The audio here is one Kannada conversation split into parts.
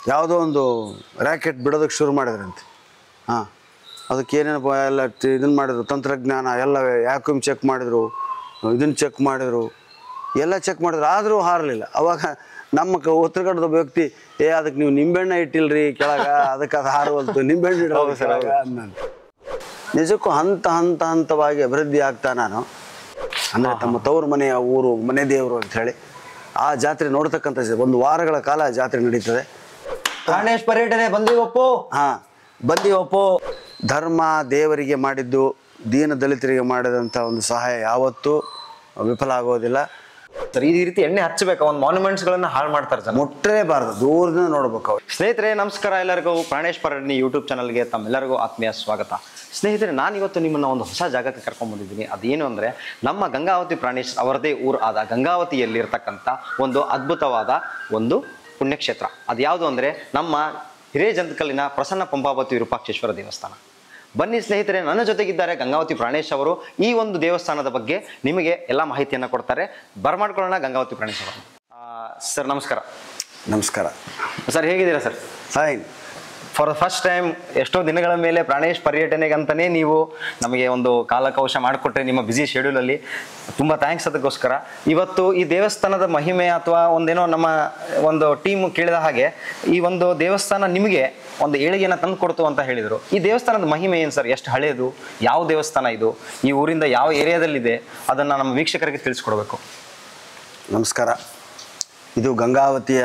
ಯಾವುದೋ ಒಂದು ರ್ಯಾಕೆಟ್ ಬಿಡೋದಕ್ಕೆ ಶುರು ಮಾಡಿದ್ರಂತೆ ಹಾಂ ಅದಕ್ಕೆ ಏನೇನಪ್ಪ ಎಲ್ಲ ಇದನ್ನು ಮಾಡಿದ್ರು ತಂತ್ರಜ್ಞಾನ ಎಲ್ಲ ಯಾಕಮ್ ಚೆಕ್ ಮಾಡಿದರು ಇದನ್ನು ಚೆಕ್ ಮಾಡಿದರು ಎಲ್ಲ ಚೆಕ್ ಮಾಡಿದ್ರು ಆದರೂ ಹಾರಲಿಲ್ಲ ಅವಾಗ ನಮ್ಮ ಕ ಉತ್ತರ ಕನ್ನಡದ ವ್ಯಕ್ತಿ ಏ ಅದಕ್ಕೆ ನೀವು ನಿಂಬೆಹಣ್ಣೆ ಇಟ್ಟಿಲ್ರಿ ಕೆಳಗ ಅದಕ್ಕೆ ಅದು ಹಾರುವಲ್ತು ನಿಂಬೆಹಣ್ಣು ಇಡೋದು ಕೆಳಗ ಅಂದಂತೆ. ನಿಜಕ್ಕೂ ಹಂತ ಹಂತ ಹಂತವಾಗಿ ಅಭಿವೃದ್ಧಿ ಆಗ್ತಾ ನಾನು ಅಂದರೆ ತಮ್ಮ ತವರು ಮನೆಯ ಊರು ಮನೆ ದೇವರು ಅಂತ ಹೇಳಿ ಆ ಜಾತ್ರೆ ನೋಡ್ತಕ್ಕಂಥ ಜ- ಒಂದು ವಾರಗಳ ಕಾಲ ಜಾತ್ರೆ ನಡೀತದೆ ಪ್ರಾಣೇಶ್ ಪರ್ಯಟನೆ ಬಂದಿವಪ್ಪು ಹಾ ಬಂದೀವಪ್ಪೋ ಧರ್ಮ ದೇವರಿಗೆ ಮಾಡಿದ್ದು ದೀನ ದಲಿತರಿಗೆ ಮಾಡಿದಂಥ ಒಂದು ಸಹಾಯ ಯಾವತ್ತೂ ವಿಫಲ ಆಗೋದಿಲ್ಲ ಸರ್ ಈ ರೀತಿ ಎಣ್ಣೆ ಹಚ್ಚಬೇಕು ಒಂದು ಮಾನ್ಯುಮೆಂಟ್ಸ್ ಗಳನ್ನ ಹಾಳು ಮಾಡ್ತಾರೆ ಜನ ಮುಟ್ಟಲೇಬಾರ್ದು ದೂರದಿಂದ ನೋಡ್ಬೇಕು ಅವ್ರು ಸ್ನೇಹಿತರೆ ನಮಸ್ಕಾರ ಎಲ್ಲರಿಗೂ ಪ್ರಾಣೇಶ್ ಪರ್ಯಟನೆ ಯೂಟ್ಯೂಬ್ ಚಾನಲ್ಗೆ ತಮ್ಮೆಲ್ಲರಿಗೂ ಆತ್ಮೀಯ ಸ್ವಾಗತ ಸ್ನೇಹಿತರೆ ನಾನು ಇವತ್ತು ನಿಮ್ಮನ್ನ ಒಂದು ಹೊಸ ಜಾಗಕ್ಕೆ ಕರ್ಕೊಂಡ್ ಬಂದಿದ್ದೀನಿ ಅದೇನು ಅಂದ್ರೆ ನಮ್ಮ ಗಂಗಾವತಿ ಪ್ರಾಣೇಶ್ ಅವರದೇ ಊರು ಆದ ಗಂಗಾವತಿಯಲ್ಲಿರ್ತಕ್ಕಂಥ ಒಂದು ಅದ್ಭುತವಾದ ಒಂದು ಪುಣ್ಯಕ್ಷೇತ್ರ ಅದು ಯಾವುದು ಅಂದ್ರೆ ನಮ್ಮ ಹಿರೇಜಂತಕಲ್ಲಿನ ಪ್ರಸನ್ನ ಪಂಪಾವತಿ ವಿರೂಪಾಕ್ಷೇಶ್ವರ ದೇವಸ್ಥಾನ ಬನ್ನಿ ಸ್ನೇಹಿತರೆ ನನ್ನ ಜೊತೆಗಿದ್ದಾರೆ ಗಂಗಾವತಿ ಪ್ರಾಣೇಶ್ ಅವರು ಈ ಒಂದು ದೇವಸ್ಥಾನದ ಬಗ್ಗೆ ನಿಮಗೆ ಎಲ್ಲ ಮಾಹಿತಿಯನ್ನು ಕೊಡ್ತಾರೆ ಬರಮಾಡ್ಕೊಳ್ಳೋಣ ಗಂಗಾವತಿ ಪ್ರಾಣೇಶ್ ಅವರು ಸರ್ ನಮಸ್ಕಾರ ನಮಸ್ಕಾರ ಸರ್ ಹೇಗಿದ್ದೀರಾ sir fine for the first time ಎಷ್ಟೋ ದಿನಗಳ ಮೇಲೆ ಪ್ರಾಣೇಶ್ ಪರ್ಯಟನೆಗಂತಲೇ ನೀವು ನಮಗೆ ಒಂದು ಕಾಲಕವಶ ಮಾಡಿಕೊಟ್ರೆ ನಿಮ್ಮ ಬ್ಯುಸಿ ಶೆಡ್ಯೂಲಲ್ಲಿ ತುಂಬ ಥ್ಯಾಂಕ್ಸ್ ಅದಕ್ಕೋಸ್ಕರ ಇವತ್ತು ಈ ದೇವಸ್ಥಾನದ ಮಹಿಮೆ ಅಥವಾ ಒಂದೇನೋ ನಮ್ಮ ಒಂದು ಟೀಮ್ ಕೇಳಿದ ಹಾಗೆ ಈ ಒಂದು ದೇವಸ್ಥಾನ ನಿಮಗೆ ಒಂದು ಏಳಿಗೆನ ತಂದು ಕೊಡ್ತು ಅಂತ ಹೇಳಿದರು ಈ ದೇವಸ್ಥಾನದ ಮಹಿಮೆ ಏನು ಸರ್ ಎಷ್ಟು ಹಳೆಯದು ಯಾವ ದೇವಸ್ಥಾನ ಇದು ಈ ಊರಿಂದ ಯಾವ ಏರಿಯಾದಲ್ಲಿದೆ ಅದನ್ನು ನಮ್ಮ ವೀಕ್ಷಕರಿಗೆ ತಿಳಿಸ್ಕೊಡ್ಬೇಕು ನಮಸ್ಕಾರ ಇದು ಗಂಗಾವತಿಯ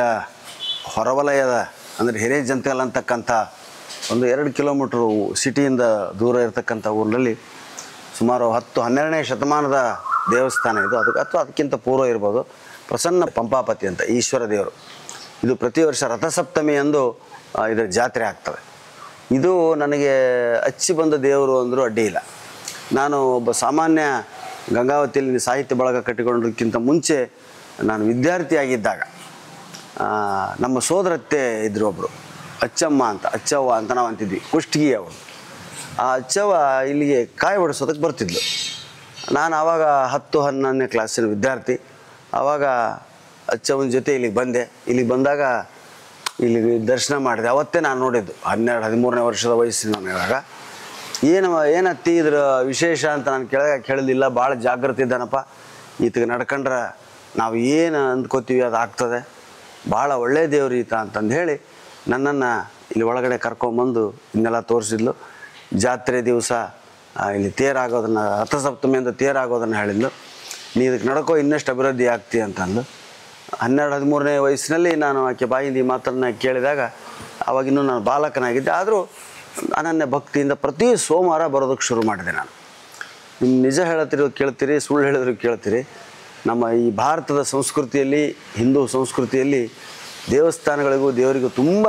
ಹೊರವಲಯದ ಅಂದರೆ ಹಿರೇಜಂತಕಲ್ ಅಂತಕ್ಕಂಥ ಒಂದು ಎರಡು ಕಿಲೋಮೀಟ್ರು ಸಿಟಿಯಿಂದ ದೂರ ಇರತಕ್ಕಂಥ ಊರಿನಲ್ಲಿ ಸುಮಾರು ಹತ್ತು ಹನ್ನೆರಡನೇ ಶತಮಾನದ ದೇವಸ್ಥಾನ ಇದು ಅದಕ್ಕೆ ಅಥವಾ ಅದಕ್ಕಿಂತ ಪೂರ್ವ ಇರ್ಬೋದು ಪ್ರಸನ್ನ ಪಂಪಾಪತಿ ಅಂತ ಈಶ್ವರ ದೇವರು ಇದು ಪ್ರತಿ ವರ್ಷ ರಥಸಪ್ತಮಿ ಎಂದು ಆ, ಇದರ ಜಾತ್ರೆ ಆಗ್ತವೆ ಇದು ನನಗೆ ಅಚ್ಚಿ ಬಂದ ದೇವರು ಅಂದರೂ ಅಡ್ಡಿ ಇಲ್ಲ ನಾನು ಒಬ್ಬ ಸಾಮಾನ್ಯ ಗಂಗಾವತಿಯಲ್ಲಿ ಸಾಹಿತ್ಯ ಬಳಗ ಕಟ್ಟಿಕೊಳ್ಳೋದಕ್ಕಿಂತ ಮುಂಚೆ ನಾನು ವಿದ್ಯಾರ್ಥಿಯಾಗಿದ್ದಾಗ ಆ, ನಮ್ಮ ಸೋದರತ್ತೆ ಇದ್ರು ಒಬ್ಬರು ಅಚ್ಚಮ್ಮ ಅಂತ ಅಚ್ಚವ್ವ ಅಂತ ನಾವು ಅಂತಿದ್ವಿ ಕುಷ್ಟಗಿ ಅವರು ಆ ಅಚ್ಚವ್ವ ಇಲ್ಲಿಗೆ ಕಾಯಿ ಹೊಡಿಸೋದಕ್ಕೆ ಬರ್ತಿದ್ಲು ನಾನು ಆವಾಗ ಹತ್ತು ಹನ್ನೊಂದನೇ ಕ್ಲಾಸಿನ ವಿದ್ಯಾರ್ಥಿ ಆವಾಗ ಅಚ್ಚವನ ಜೊತೆ ಇಲ್ಲಿಗೆ ಬಂದೆ ಇಲ್ಲಿಗೆ ಬಂದಾಗ ಇಲ್ಲಿಗೆ ದರ್ಶನ ಮಾಡಿದೆ ಅವತ್ತೇ ನಾನು ನೋಡಿದ್ದು ಹನ್ನೆರಡು ಹದಿಮೂರನೇ ವರ್ಷದ ವಯಸ್ಸಿನ ನಾನು ಇವಾಗ ಏನು ಏನತ್ತಿ ಇದ್ರ ವಿಶೇಷ ಅಂತ ನಾನು ಕೇಳಿದಾಗ ಕೇಳಲಿಲ್ಲ ಭಾಳ ಜಾಗೃತಿ ಇದ್ದಾನಪ್ಪ ಈತಗೆ ನಡ್ಕೊಂಡ್ರೆ ನಾವು ಏನು ಅಂದ್ಕೋತೀವಿ ಅದು ಆಗ್ತದೆ ಭಾಳ ಒಳ್ಳೆಯ ದೇವ್ರು ಈತ ಅಂತಂದು ಹೇಳಿ ನನ್ನನ್ನು ಇಲ್ಲಿ ಒಳಗಡೆ ಕರ್ಕೊಂಬಂದು ಇನ್ನೆಲ್ಲ ತೋರಿಸಿದ್ಲು ಜಾತ್ರೆ ದಿವಸ ಇಲ್ಲಿ ತೇರಾಗೋದನ್ನು ರಥಸಪ್ತಮಿ ಅಂತ ತೇರಾಗೋದನ್ನು ಹೇಳಿದ್ಲು ನೀ ಇದಕ್ಕೆ ನಡ್ಕೋ ಇನ್ನಷ್ಟು ಅಭಿವೃದ್ಧಿ ಆಗ್ತಿ ಅಂತಂದು ಹನ್ನೆರಡು ಹದಿಮೂರನೇ ವಯಸ್ಸಿನಲ್ಲಿ ನಾನು ಆಕೆ ಬಾಯಿಂದ ಈ ಮಾತನ್ನು ಕೇಳಿದಾಗ ಅವಾಗಿನ್ನೂ ನಾನು ಬಾಲಕನಾಗಿದ್ದೆ ಆದರೂ ಅನನ್ಯ ಭಕ್ತಿಯಿಂದ ಪ್ರತಿ ಸೋಮವಾರ ಬರೋದಕ್ಕೆ ಶುರು ಮಾಡಿದೆ ನಾನು ನಿಮ್ಮ ನಿಜ ಹೇಳತ್ತಿರೋ ಕೇಳ್ತೀರಿ ಸುಳ್ಳು ಹೇಳಿದ್ರು ಕೇಳ್ತೀರಿ ನಮ್ಮ ಈ ಭಾರತದ ಸಂಸ್ಕೃತಿಯಲ್ಲಿ ಹಿಂದೂ ಸಂಸ್ಕೃತಿಯಲ್ಲಿ ದೇವಸ್ಥಾನಗಳಿಗೂ ದೇವರಿಗೂ ತುಂಬ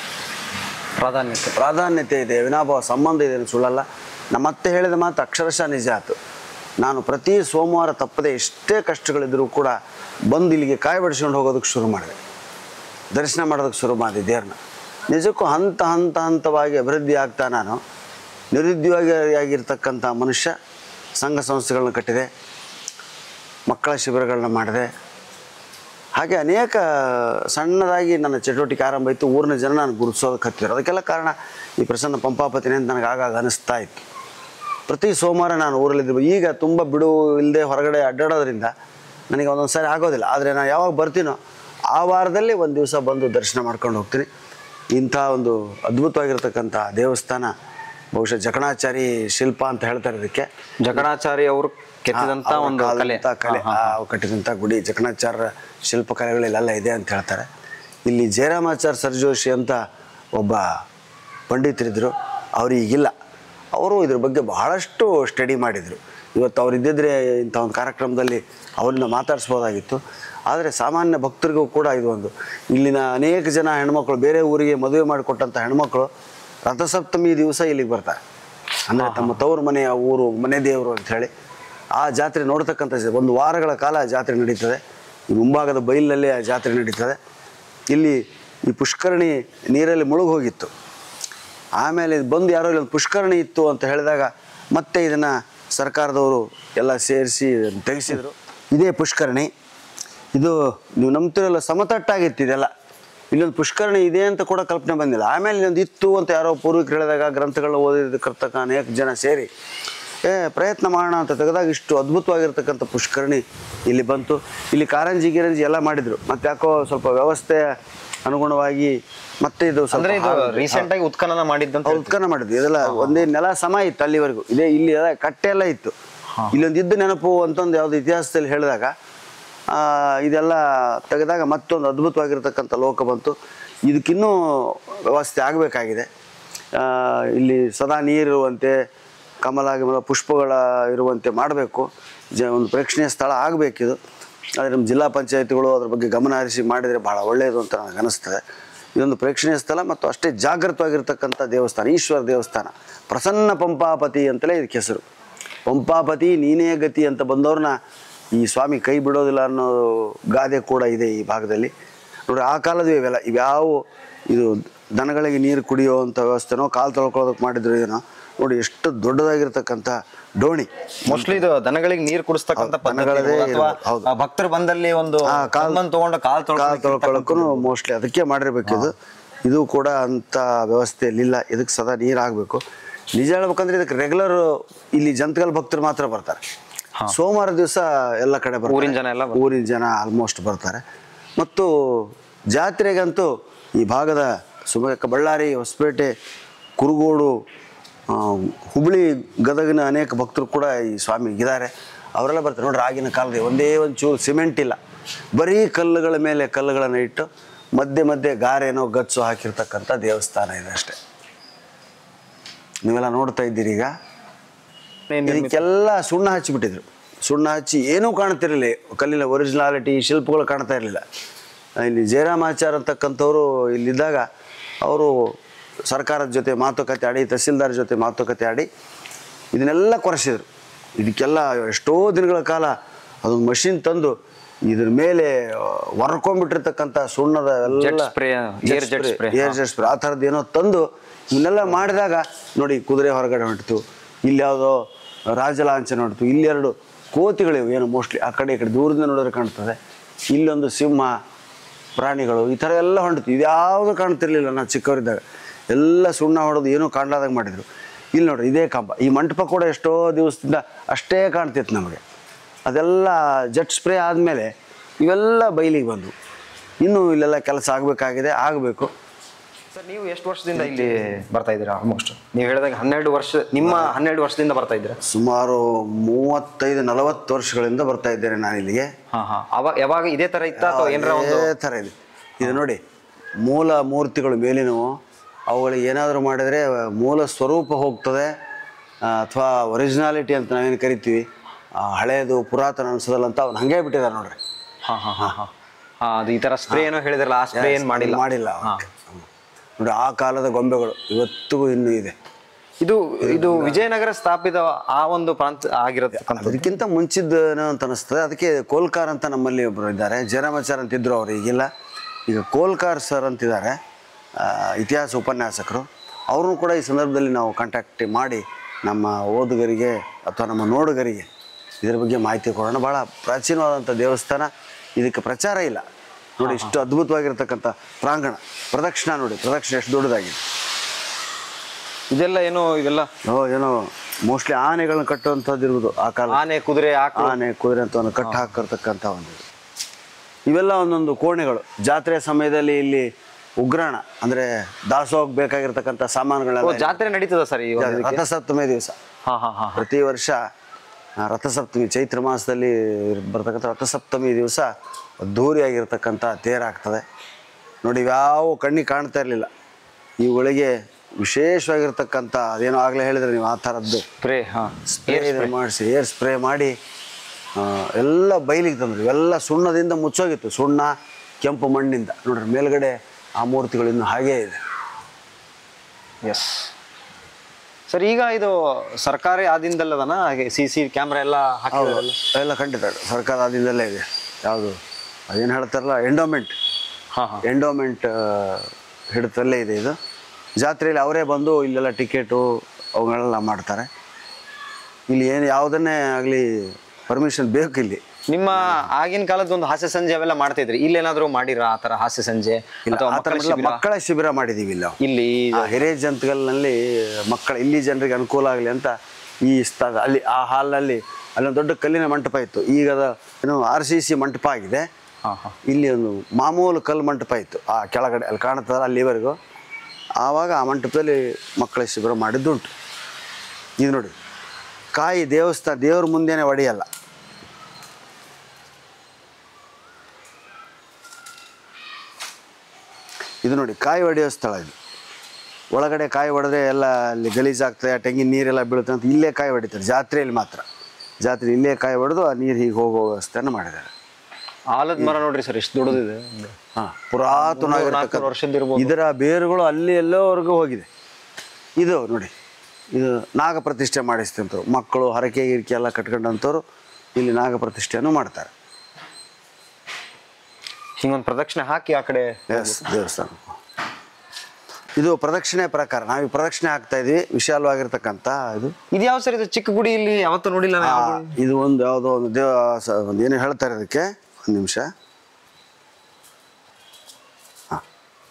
ಪ್ರಾಧಾನ್ಯತೆ ಪ್ರಾಧಾನ್ಯತೆ ಇದೆ ವಿನಾಭಾವ ಸಂಬಂಧ ಇದೆ ಅಂತ ಸುಳ್ಳಲ್ಲ ನಮ್ಮ ಅತ್ತೆ ಹೇಳಿದ ಮಾತು ಅಕ್ಷರಶಃ ನಿಜ ಆಯ್ತು ನಾನು ಪ್ರತಿ ಸೋಮವಾರ ತಪ್ಪದೆ ಎಷ್ಟೇ ಕಷ್ಟಗಳಿದ್ದರೂ ಕೂಡ ಬಂದು ಇಲ್ಲಿಗೆ ಕಾಯಿ ಬಡಿಸ್ಕೊಂಡು ಹೋಗೋದಕ್ಕೆ ಶುರು ಮಾಡಿದೆ ದರ್ಶನ ಮಾಡೋದಕ್ಕೆ ಶುರು ಮಾಡಿದೆ ದೇವ್ರನ್ನ ನಿಜಕ್ಕೂ ಹಂತ ಹಂತ ಹಂತವಾಗಿ ಅಭಿವೃದ್ಧಿ ಆಗ್ತಾ ನಾನು ನಿರುದ್ಯೋಗಿಯಾಗಿರ್ತಕ್ಕಂಥ ಮನುಷ್ಯ ಸಂಘ ಸಂಸ್ಥೆಗಳನ್ನ ಕಟ್ಟಿದೆ ಮಕ್ಕಳ ಶಿಬಿರಗಳನ್ನ ಮಾಡಿದೆ ಹಾಗೆ ಅನೇಕ ಸಣ್ಣದಾಗಿ ನನ್ನ ಚಟುವಟಿಕೆ ಆರಂಭ ಆಯಿತು ಊರಿನ ಜನ ನಾನು ಗುರುತಿಸೋದಕ್ಕೆ ಹತ್ತಿದ್ರು ಅದಕ್ಕೆಲ್ಲ ಕಾರಣ ಈ ಪ್ರಸನ್ನ ಪಂಪಾಪತಿನೇ ಅಂತ ನನಗೆ ಆಗಾಗ ಅನಿಸ್ತಾ ಇತ್ತು ಪ್ರತಿ ಸೋಮವಾರ ನಾನು ಊರಲ್ಲಿದ್ದೆ ಈಗ ತುಂಬ ಬಿಡು ಇಲ್ಲದೆ ಹೊರಗಡೆ ಅಡ್ಡಾಡೋದ್ರಿಂದ ನನಗೆ ಒಂದೊಂದು ಸಾರಿ ಆಗೋದಿಲ್ಲ ಆದರೆ ನಾನು ಯಾವಾಗ ಬರ್ತೀನೋ ಆ ವಾರದಲ್ಲಿ ಒಂದು ದಿವಸ ಬಂದು ದರ್ಶನ ಮಾಡ್ಕೊಂಡು ಹೋಗ್ತೀನಿ ಇಂಥ ಒಂದು ಅದ್ಭುತವಾಗಿರ್ತಕ್ಕಂಥ ದೇವಸ್ಥಾನ ಬಹುಶಃ ಜಕಣಾಚಾರಿ ಶಿಲ್ಪ ಅಂತ ಹೇಳ್ತಾರೆ ಇದಕ್ಕೆ ಜಗಣಾಚಾರಿ ಅವರು ಕೆತ್ತಿದಂತ ಅವ್ರ ಒಂದು ಕಲೆ ಕಾಲದಂಥ ಕಲೆ ಆ, ಅವ್ರು ಕಟ್ಟಿದಂಥ ಗುಡಿ ಜಕಣಾಚಾರ್ಯ ಶಿಲ್ಪಕಲೆಗಳೆಲ್ಲ ಇದೆ ಅಂತ ಹೇಳ್ತಾರೆ ಇಲ್ಲಿ ಜಯರಾಮಾಚಾರ್ಯ ಸರ್ಜೋಶಿ ಅಂತ ಒಬ್ಬ ಪಂಡಿತರಿದ್ದರು ಅವ್ರು ಈಗಿಲ್ಲ ಅವರು ಇದ್ರ ಬಗ್ಗೆ ಬಹಳಷ್ಟು ಸ್ಟಡಿ ಮಾಡಿದರು ಇವತ್ತು ಅವ್ರು ಇದ್ದಿದ್ರೆ ಇಂಥ ಒಂದು ಕಾರ್ಯಕ್ರಮದಲ್ಲಿ ಅವ್ರನ್ನ ಮಾತಾಡಿಸ್ಬೋದಾಗಿತ್ತು ಆದರೆ ಸಾಮಾನ್ಯ ಭಕ್ತರಿಗೂ ಕೂಡ ಇದು ಒಂದು ಇಲ್ಲಿನ ಅನೇಕ ಜನ ಹೆಣ್ಮಕ್ಳು ಬೇರೆ ಊರಿಗೆ ಮದುವೆ ಮಾಡಿಕೊಟ್ಟಂಥ ಹೆಣ್ಮಕ್ಳು ರಥಸಪ್ತಮಿ ದಿವಸ ಇಲ್ಲಿಗೆ ಬರ್ತಾರೆ ಅಂದರೆ ತಮ್ಮ ತವರು ಮನೆಯ ಊರು ಮನೆ ದೇವರು ಅಂತ ಹೇಳಿ ಆ ಜಾತ್ರೆ ನೋಡ್ತಕ್ಕಂಥ ಜ- ಒಂದು ವಾರಗಳ ಕಾಲ ಜಾತ್ರೆ ನಡೀತದೆ ಈ ಮುಂಭಾಗದ ಬೈಲಿನಲ್ಲಿ ಆ ಜಾತ್ರೆ ನಡೀತದೆ ಇಲ್ಲಿ ಈ ಪುಷ್ಕರಣಿ ನೀರಲ್ಲಿ ಮುಳುಗಿ ಹೋಗಿತ್ತು ಆಮೇಲೆ ಇದು ಬಂದು ಯಾರೋ ಇಲ್ಲೊಂದು ಪುಷ್ಕರಣಿ ಇತ್ತು ಅಂತ ಹೇಳಿದಾಗ ಮತ್ತೆ ಇದನ್ನು ಸರ್ಕಾರದವರು ಎಲ್ಲ ಸೇರಿಸಿ ತೆಗೆಸಿದರು ಇದೇ ಪುಷ್ಕರಣಿ ಇದು ನೀವು ನಂಬ್ತಿರಲ್ಲ ಸಮತಟ್ಟಾಗಿತ್ತು ಇದೆಲ್ಲ ಇಲ್ಲೊಂದು ಪುಷ್ಕರಣಿ ಇದೆ ಅಂತ ಕೂಡ ಕಲ್ಪನೆ ಬಂದಿಲ್ಲ ಆಮೇಲೆ ಇಲ್ಲೊಂದು ಇತ್ತು ಅಂತ ಯಾರೋ ಪೂರ್ವಿಕರು ಹೇಳಿದಾಗ ಗ್ರಂಥಗಳನ್ನ ಓದಿರ್ತಕ್ಕ ಅನೇಕ ಜನ ಸೇರಿ ಏ ಪ್ರಯತ್ನ ಮಾಡೋಣ ಅಂತ ತೆಗೆದಾಗ ಇಷ್ಟು ಅದ್ಭುತವಾಗಿರ್ತಕ್ಕಂಥ ಪುಷ್ಕರಣಿ ಇಲ್ಲಿ ಬಂತು ಇಲ್ಲಿ ಕಾರಂಜಿ ಗಿರಂಜಿ ಎಲ್ಲ ಮಾಡಿದ್ರು ಮತ್ತೆ ಯಾಕೋ ಸ್ವಲ್ಪ ವ್ಯವಸ್ಥೆ ಅನುಗುಣವಾಗಿ ಮತ್ತೆ ಇದು ಸ್ವಲ್ಪ ಅಂದ್ರೆ ಇದು ಹಾಳು- ರೀಸೆಂಟ್ ಆಗಿ ಉತ್ಖನನ ಮಾಡಿದ್ದಂತ ಅವ್ರು ಉತ್ಖನನ ಮಾಡಿದ್ವಿ ಇದೆಲ್ಲ ಒಂದೇ ನೆಲ ಸಮ ಇತ್ತು ಅಲ್ಲಿವರೆಗೂ ಇದೇ ಇಲ್ಲಿ ಎಲ್ಲ ಕಟ್ಟೆ ಎಲ್ಲ ಇತ್ತು ಇಲ್ಲೊಂದು ಇದ್ದ ನೆನಪು ಅಂತಂದು ಯಾವ್ದು ಇತಿಹಾಸದಲ್ಲಿ ಹೇಳಿದಾಗ ಆ, ಇದೆಲ್ಲ ತೆಗೆದಾಗ ಮತ್ತೊಂದು ಅದ್ಭುತವಾಗಿರ್ತಕ್ಕಂಥ ಲೋಕ ಬಂತು ಇದಕ್ಕಿನ್ನೂ ವ್ಯವಸ್ಥೆ ಆಗಬೇಕಾಗಿದೆ ಇಲ್ಲಿ ಸದಾ ನೀರಿರುವಂತೆ ಕಮಲ ಗಿಮಲ ಪುಷ್ಪಗಳ ಇರುವಂತೆ ಮಾಡಬೇಕು ಜ ಒಂದು ಪ್ರೇಕ್ಷಣೀಯ ಸ್ಥಳ ಆಗಬೇಕಿದು ಆದರೆ ನಮ್ಮ ಜಿಲ್ಲಾ ಪಂಚಾಯತಿಗಳು ಅದ್ರ ಬಗ್ಗೆ ಗಮನ ಹರಿಸಿ ಮಾಡಿದರೆ ಭಾಳ ಒಳ್ಳೆಯದು ಅಂತ ನನಗೆ ಅನಿಸ್ತದೆ ಇದೊಂದು ಪ್ರೇಕ್ಷಣೀಯ ಸ್ಥಳ ಮತ್ತು ಅಷ್ಟೇ ಜಾಗೃತವಾಗಿರ್ತಕ್ಕಂಥ ದೇವಸ್ಥಾನ ಈಶ್ವರ ದೇವಸ್ಥಾನ ಪ್ರಸನ್ನ ಪಂಪಾಪತಿ ಅಂತಲೇ ಇದಕ್ಕೆ ಹೆಸರು ಪಂಪಾಪತಿ ನೀನೇ ಗತಿ ಅಂತ ಬಂದವ್ರನ್ನ ಈ ಸ್ವಾಮಿ ಕೈ ಬಿಡೋದಿಲ್ಲ ಅನ್ನೋ ಗಾದೆ ಕೂಡ ಇದೆ ಈ ಭಾಗದಲ್ಲಿ ನೋಡಿ ಆ ಕಾಲದ ಇವೆಲ್ಲ ಇವ್ಯಾವ ಇದು ದನಗಳಿಗೆ ನೀರು ಕುಡಿಯುವಂಥ ವ್ಯವಸ್ಥೆನೋ ಕಾಲು ತೊಳ್ಕೊಳ್ಳೋದಕ್ಕೆ ಮಾಡಿದ್ರು ಏನೋ ನೋಡಿ ಎಷ್ಟು ದೊಡ್ಡದಾಗಿರ್ತಕ್ಕಂಥ ಡೋಣಿ ಮೋಸ್ಟ್ಲಿ ಇದು ದನಗಳಿಗೆ ನೀರು ಕುಡಿಸ್ತಕ್ಕಂಥ ಹೌದು, ದನಗಳದೇ ಅಥವಾ ಇರ್ಬೋದು, ಹೌದು. ಭಕ್ತರು ಬಂದಲ್ಲಿ ಒಂದು ಆ, ಕಾಲ್- ಕಾಲ್ ತಗೊಂಡು ಕಾಲ್ ಕಾಲು ತೊಳ್ಕೊಳ್ಳೋಕ್ಕೂ ಮೋಸ್ಟ್ಲಿ ಅದಕ್ಕೆ ಮಾಡಿರ್ಬೇಕಿದು ಇದು ಕೂಡ ಅಂಥ ವ್ಯವಸ್ಥೆಯಲ್ಲಿಲ್ಲ ಇದಕ್ಕೆ ಸದಾ ನೀರು ಆಗಬೇಕು ನಿಜ ಹೇಳ್ಬೇಕಂದ್ರೆ ಇದಕ್ಕೆ ರೆಗ್ಯುಲರ್ ಇಲ್ಲಿ ಜಂತಗಲ್ ಭಕ್ತರು ಮಾತ್ರ ಬರ್ತಾರೆ ಸೋಮವಾರ ದಿವಸ ಎಲ್ಲ ಕಡೆ ಬರ್ತಾರೆ ಊರಿನ ಜನ ಎಲ್ಲ ಊರಿನ ಜನ ಆಲ್ಮೋಸ್ಟ್ ಬರ್ತಾರೆ ಮತ್ತು ಜಾತ್ರೆಗಂತೂ ಈ ಭಾಗದ ಸುಮಕ ಬಳ್ಳಾರಿ ಹೊಸಪೇಟೆ ಕುರುಗೋಡು ಆ, ಹುಬ್ಳಿ ಗದಗಿನ ಅನೇಕ ಭಕ್ತರು ಕೂಡ ಈ ಸ್ವಾಮಿಗಿದ್ದಾರೆ ಅವರೆಲ್ಲ ಬರ್ತಾರೆ ನೋಡ್ರಿ ಆಗಿನ ಕಾಲದ ಒಂದೇ ಒಂದು ಚೂರು ಸಿಮೆಂಟ್ ಇಲ್ಲ ಬರೀ ಕಲ್ಲುಗಳ ಮೇಲೆ ಕಲ್ಲುಗಳನ್ನು ಇಟ್ಟು ಮಧ್ಯೆ ಮಧ್ಯೆ ಗಾರೆನೋ ಗಚ್ಚು ಹಾಕಿರ್ತಕ್ಕಂಥ ದೇವಸ್ಥಾನ ಇದೆ ಅಷ್ಟೇ ನೀವೆಲ್ಲ ನೋಡ್ತಾ ಇದ್ದೀರಿ ಈಗ ಇದಕ್ಕೆಲ್ಲ ಸುಣ್ಣ ಹಚ್ಚಿಬಿಟ್ಟಿದ್ರು ಸುಣ್ಣ ಹಚ್ಚಿ ಏನೂ ಕಾಣ್ತಿರಲಿಲ್ಲ ಕಲ್ಲಿನ ಒರಿಜಿನಾಲಿಟಿ ಶಿಲ್ಪಗಳು ಕಾಣ್ತಾ ಇರಲಿಲ್ಲ ಇಲ್ಲಿ ಜಯರಾಮಾಚಾರ್ ಅಂತಕ್ಕಂಥವ್ರು ಇಲ್ಲಿದ್ದಾಗ ಅವರು ಸರ್ಕಾರದ ಜೊತೆ ಮಾತುಕತೆ ಆಡಿ ತಹಸೀಲ್ದಾರ್ ಜೊತೆ ಮಾತುಕತೆ ಆಡಿ ಇದನ್ನೆಲ್ಲ ಕೊರೆಸಿದ್ರು ಇದಕ್ಕೆಲ್ಲ ಎಷ್ಟೋ ದಿನಗಳ ಕಾಲ ಅದೊಂದು ಮಷಿನ್ ತಂದು ಇದ್ರ ಮೇಲೆ ಹೊರ್ಕೊಂಡ್ಬಿಟ್ಟಿರ್ತಕ್ಕಂಥ ಸುಣ್ಣದ Jet ಎಲ್ಲ spray, air jet spray, air jet spray ಆ ಥರದ್ದು ಏನೋ ತಂದು ಇವನ್ನೆಲ್ಲ ಮಾಡಿದಾಗ ನೋಡಿ ಕುದುರೆ ಹೊರಗಡೆ ಹೊಂಟಿತು ಇಲ್ಲಿ ಯಾವುದೋ ರಾಜಲಾಂಛನ ಹೊಂಟಿತು ಇಲ್ಲಿ ಎರಡು ಕೋತಿಗಳಿವು ಏನು ಮೋಸ್ಟ್ಲಿ ಆ ಕಡೆ ಈ ಕಡೆ ದೂರದಿಂದ ನೋಡಿದ್ರೆ ಕಾಣ್ತದೆ ಇಲ್ಲೊಂದು ಸಿಂಹ ಪ್ರಾಣಿಗಳು ಈ ಥರ ಎಲ್ಲ ಹೊಂಟಿತು ಇದ್ಯಾವುದು ಕಾಣ್ತಿರ್ಲಿಲ್ಲ ನಾನು ಚಿಕ್ಕವರಿದ್ದಾಗ ಎಲ್ಲ ಸುಣ್ಣ ಹೊಡೆದು ಏನೂ ಕಾಣಲಾದಾಗ ಮಾಡಿದರು ಇಲ್ಲಿ ನೋಡ್ರಿ ಇದೇ ಕಂಬ ಈ ಮಂಟಪ ಕೂಡ ಎಷ್ಟೋ ದಿವಸದಿಂದ ಅಷ್ಟೇ ಕಾಣ್ತಿತ್ತು ನಮಗೆ ಅದೆಲ್ಲ ಜೆಟ್ ಸ್ಪ್ರೇ ಆದಮೇಲೆ ಇವೆಲ್ಲ ಬಯಲಿಗೆ ಬಂದವು ಇನ್ನೂ ಇಲ್ಲೆಲ್ಲ ಕೆಲಸ ಆಗಬೇಕಾಗಿದೆ ಆಗಬೇಕು ಸರ್ ನೀವು ಎಷ್ಟು ವರ್ಷದಿಂದ ಇಲ್ಲಿ ಬರ್ತಾ ಇದ್ದೀರಾ ಆಲ್ಮೋಸ್ಟ್ ನೀವು ಹೇಳಿದಾಗ ಹನ್ನೆರಡು ವರ್ಷ ನಿಮ್ಮ ಹನ್ನೆರಡು ವರ್ಷದಿಂದ ಬರ್ತಾ ಇದ್ದೀರಾ ಸುಮಾರು ಮೂವತ್ತೈದು ನಲವತ್ತು ವರ್ಷಗಳಿಂದ ಬರ್ತಾ ಇದ್ದೇನೆ ನಾನು ಇಲ್ಲಿಗೆ ಹಾ ಹಾ ಅವಾಗ ಯಾವಾಗ ಇದೇ ತರ ಇತ್ತ ಅಥವಾ ಏನಾರ ಒಂದು ಅದೇ ಥರ ಇದೆ ಇದು ನೋಡಿ ಮೂಲ ಮೂರ್ತಿಗಳು ಮೇಲಿನವು ಅವುಗಳಿಗೆ ಏನಾದರೂ ಮಾಡಿದರೆ ಮೂಲ ಸ್ವರೂಪ ಹೋಗ್ತದೆ ಅಥವಾ ಒರಿಜಿನಾಲಿಟಿ ಅಂತ ನಾವೇನು ಕರಿತೀವಿ ಆ, ಹಳೇದು ಪುರಾತನ ಅನ್ಸೋದಲ್ಲ ಅಂತ ಅವ್ನು ಹಂಗೆ ಬಿಟ್ಟಿದ್ದಾರೆ ನೋಡ್ರಿ ಹಾ ಹಾ ಹಾ ಹಾ ಹಾ ಅದು ಈ ತರ ಸ್ಪ್ರೇ ಏನೋ ಹೇಳಿದ್ರಲ್ಲ ಆ ಸ್ಪ್ರೇ ಏನ್ ಮಾಡಿಲ್ಲ ಮಾಡಿಲ್ಲ ಅವ್ರು. ಹ್ಮ್. ನೋಡಿ ಆ ಕಾಲದ ಗೊಂಬೆಗಳು ಇವತ್ತಿಗೂ ಇನ್ನೂ ಇದೆ ಇದು ಇದು ವಿಜಯನಗರ ಸ್ಥಾಪಿತ ಆ ಒಂದು ಪ್ರಾಂತ ಆಗಿರತಕ್ಕಂಥ ಅದಕ್ಕಿಂತ ಮುಂಚಿದ್ದೇನೋ ಅಂತ ಅನಿಸ್ತದೆ ಅದಕ್ಕೆ ಕೋಲ್ಕಾರ್ ಅಂತ ನಮ್ಮಲ್ಲಿ ಒಬ್ಬರು ಇದ್ದಾರೆ ಜಯರಾಮಾಚಾರ್ ಅಂತ ಇದ್ರು ಅವ್ರು ಈಗಿಲ್ಲ ಈಗ ಕೋಲ್ಕಾರ್ ಸರ್ ಅಂತಿದ್ದಾರೆ ಆ, ಇತಿಹಾಸ ಉಪನ್ಯಾಸಕರು ಅವ್ರನ್ನೂ ಕೂಡ ಈ ಸಂದರ್ಭದಲ್ಲಿ ನಾವು ಕಾಂಟ್ಯಾಕ್ಟ್ ಮಾಡಿ ನಮ್ಮ ಓದುಗರಿಗೆ ಅಥವಾ ನಮ್ಮ ನೋಡುಗರಿಗೆ ಇದರ ಬಗ್ಗೆ ಮಾಹಿತಿ ಕೊಡೋಣ ಭಾಳ ಪ್ರಾಚೀನವಾದಂಥ ದೇವಸ್ಥಾನ ಇದಕ್ಕೆ ಪ್ರಚಾರ ಇಲ್ಲ ನೋಡಿ ಇಷ್ಟು ಅದ್ಭುತವಾಗಿರ್ತಕ್ಕಂಥ ಪ್ರಾಂಗಣ ಪ್ರದಕ್ಷಿಣ ನೋಡಿ ಪ್ರದಕ್ಷಿಣೆ ಎಷ್ಟು ದೊಡ್ಡದಾಗಿದೆ ಇದೆಲ್ಲ ಏನು ಇದೆಲ್ಲ ಓ ಏನೋ ಮೋಸ್ಟ್ಲಿ ಆನೆಗಳನ್ನ ಕಟ್ಟುವಂಥದ್ದು ಇರ್ಬೋದು ಆ ಕಾಲ ಆನೆ ಕುದುರೆ ಆಕಳು ಆನೆ ಕುದುರೆ ಅಂತ ಒಂದು ಕಟ್ಟು ಹಾಕಿರ್ತಕ್ಕಂಥ ಒಂದು ಇದು. ಇವೆಲ್ಲ ಒಂದೊಂದು ಕೋಣೆಗಳು ಜಾತ್ರೆ ಸಮಯದಲ್ಲಿ ಇಲ್ಲಿ ಉಗ್ರಾಣ ಅಂದ್ರೆ ದಾಸೋಗ್ ಬೇಕಾಗಿರ್ತಕ್ಕಂಥ ಓ, ಸಾಮಾನುಗಳೆಲ್ಲ ಜಾತ್ರೆ ನಡೀತದ ಸರ್ ಈ ಒಂದು ಇದಕ್ಕೆ? ರಥಸಪ್ತಮಿ ದಿವಸ ಹಾ ಹಾ ಹಾ ಪ್ರತಿ ವರ್ಷ ಆ, ರಥಸಪ್ತಮಿ ಚೈತ್ರ ಮಾಸದಲ್ಲಿ ಬರ್ತಕ್ಕಂಥ ರಥಸಪ್ತಮಿ ದಿವಸ ಅದ್ಧೂರಿಯಾಗಿರ್ತಕ್ಕಂಥ ತೇರಾಗ್ತದೆ ನೋಡಿ ಇವ್ಯಾವ ಕಣ್ಣಿಗೆ ಕಾಣ್ತಾ ಇರಲಿಲ್ಲ ಇವುಗಳಿಗೆ ವಿಶೇಷವಾಗಿರ್ತಕ್ಕಂಥ ಅದೇನೋ ಆಗಲೇ ಹೇಳಿದ್ರೆ ನೀವು ಆ ಥರದ್ದು ಸ್ಪ್ರೇ ಹಾ ಸ್ಪ್ರೇ ಮಾಡಿಸಿ ಏರ್ ಸ್ಪ್ರೇ ಮಾಡಿ ಆ, ಎಲ್ಲ ಬಯಲಿಗೆ ತಂದ್ರು ಇವೆಲ್ಲ ಸುಣ್ಣದಿಂದ ಮುಚ್ಚೋಗಿತ್ತು ಸುಣ್ಣ ಕೆಂಪು ಮಣ್ಣಿಂದ ನೋಡ್ರಿ ಮೇಲ್ಗಡೆ ಆ ಮೂರ್ತಿಗಳು ಇನ್ನು ಹಾಗೇ ಇದೆ ಎಸ್ ಸರ್ ಈಗ ಇದು ಸರ್ಕಾರಿ ಆದಿಂದಲ್ಲದನ ಹಾಗೆ ಸಿ ಸಿ ಕ್ಯಾಮ್ರಾ ಎಲ್ಲ ಹಾಕಿರೋದಲ್ಲ ಎಲ್ಲ ಖಂಡಿತ ಸರ್ಕಾರ ಆದಿಂದಲೇ ಇದೆ ಯಾವುದು ಅದೇನು ಹೇಳ್ತಾರಲ್ಲ ಎಂಡೋಮೆಂಟ್ ಹಾ ಹಾ ಎಂಡೋಮೆಂಟ್ ಹಿಡಿತಲ್ಲೇ ಇದೆ ಇದು ಜಾತ್ರೆಯಲ್ಲಿ ಅವರೇ ಬಂದು ಇಲ್ಲೆಲ್ಲ ಟಿಕೆಟು ಅವುಗಳೆಲ್ಲ ಮಾಡ್ತಾರೆ ಇಲ್ಲಿ ಏನು ಯಾವುದನ್ನೇ ಆಗಲಿ ಪರ್ಮಿಷನ್ ಬೇಕು ಇಲ್ಲಿ ನಿಮ್ಮ ಆಗಿನ ಕಾಲದ ಒಂದು ಹಾಸ್ಯ ಸಂಜೆ ಅವೆಲ್ಲ ಮಾಡ್ತಿದ್ರಿ ಇಲ್ಲೇನಾದ್ರೂ ಮಾಡಿರಾ ಆ ತರ ಹಾಸ್ಯ ಸಂಜೆ ಇಲ್ಲ ಅಥವಾ ಆ ಥರ ಮಕ್ಕಳ ಎಲ್ಲ ಶಿಬಿರ? ಮಕ್ಕಳ ಶಿಬಿರ ಮಾಡಿದ್ದೀವಿ ಇಲ್ಲ ಇಲ್ಲಿ ಆ ಹಿರೇಜಂತಗಲ್ನಲ್ಲಿ ಮಕ್ಕಳ ಇಲ್ಲಿ ಜನರಿಗೆ ಅನುಕೂಲ ಆಗಲಿ ಅಂತ ಈ ಸ್ಥಳ ಅಲ್ಲಿ ಆ ಹಾಲ್ನಲ್ಲಿ ಅಲ್ಲೊಂದು ದೊಡ್ಡ ಕಲ್ಲಿನ ಮಂಟಪ ಇತ್ತು ಈಗ ಅದು ಏನು ಆರ್ ಸಿ ಸಿ ಮಂಟಪ ಆಗಿದೆ ಹಾ ಹಾ ಇಲ್ಲಿ ಒಂದು ಮಾಮೂಲು ಕಲ್ಲು ಮಂಟಪ ಇತ್ತು ಆ ಕೆಳಗಡೆ ಅಲ್ಲಿ ಕಾಣುತ್ತಲ್ಲ ಅಲ್ಲಿವರೆಗೂ ಆವಾಗ ಆ ಮಂಟಪದಲ್ಲಿ ಮಕ್ಕಳ ಶಿಬಿರ ಮಾಡಿದ್ದುಂಟು ಇದು ನೋಡಿ ಕಾಯಿ ದೇವಸ್ಥಾನ ದೇವ್ರ ಮುಂದೆನೇ ಒಡೆಯಲ್ಲ ಇದು ನೋಡಿ ಕಾಯಿ ಹೊಡೆಯೋ ಸ್ಥಳ ಇದು ಒಳಗಡೆ ಕಾಯಿ ಹೊಡೆದ್ರೆ ಎಲ್ಲ ಅಲ್ಲಿ ಗಲೀಜಾಗ್ತದೆ ತೆಂಗಿನ ನೀರೆಲ್ಲ ಬೀಳುತ್ತೆ ಅಂತ ಇಲ್ಲೇ ಕಾಯಿ ಹೊಡಿತಾರೆ ಜಾತ್ರೆಯಲ್ಲಿ ಮಾತ್ರ ಜಾತ್ರೆ ಇಲ್ಲೇ ಕಾಯಿ ಹೊಡೆದು ಆ ನೀರು ಹೀಗೆ ಹೋಗೋ ವ್ಯವಸ್ಥೆಯನ್ನು ಮಾಡಿದ್ದಾರೆ ಆಲದ ಮರ ನೋಡ್ರಿ ಸರ್ ಎಷ್ಟು ದೊಡ್ಡದಿದೆ ಹಾ ಪುರಾತನವಾಗಿರ್ತಕ್ಕಂಥ ನಾಲ್ಕುನೂರು ವರ್ಷದ್ದಿರ್ಬೋದು. ಇದರ ಬೇರುಗಳು ಅಲ್ಲಿ ಎಲ್ಲೋವರೆಗೂ ಹೋಗಿದೆ ಇದು ನೋಡಿ ಇದು ನಾಗ ಪ್ರತಿಷ್ಠೆ ಮಾಡಿಸ್ತಂಥವ್ರು ಮಕ್ಕಳು ಹರಕೆ ಗಿರಿಕೆ ಎಲ್ಲ ಕಟ್ಕೊಂಡಂಥವ್ರು ಇಲ್ಲಿ ನಾಗ ಪ್ರತಿಷ್ಠೆಯನ್ನು ಮಾಡ್ತಾರೆ ಹಿಂಗೊಂದು ಪ್ರದಕ್ಷಿಣೆ ಹಾಕಿ ಆ ಕಡೆ ಎಸ್ ದೇವಸ್ಥಾನ ಇದು ಪ್ರದಕ್ಷಿಣೆ ಪ್ರಕಾರ ನಾವು ಪ್ರದಕ್ಷಿಣೆ ಹಾಕ್ತಾ ಇದೀವಿ ವಿಶಾಲವಾಗಿರ್ತಕ್ಕಂಥ ಇದು ಇದು ಯಾವ ಸರ್ ಇದು ಚಿಕ್ಕ ಗುಡಿ ಇಲ್ಲಿ ಯಾವತ್ತೂ ನೋಡಿಲ್ಲ ನಾ ಯಾವ ಆ, ಗುಡಿ. ಇದು ಒಂದು ಯಾವುದೋ ಒಂದು ದೇವ ಸ- ಒಂದು ಏನು ಹೇಳ್ತಾರೆ ಅದಕ್ಕೆ ಒಂದು ನಿಮಿಷ ಹಾಂ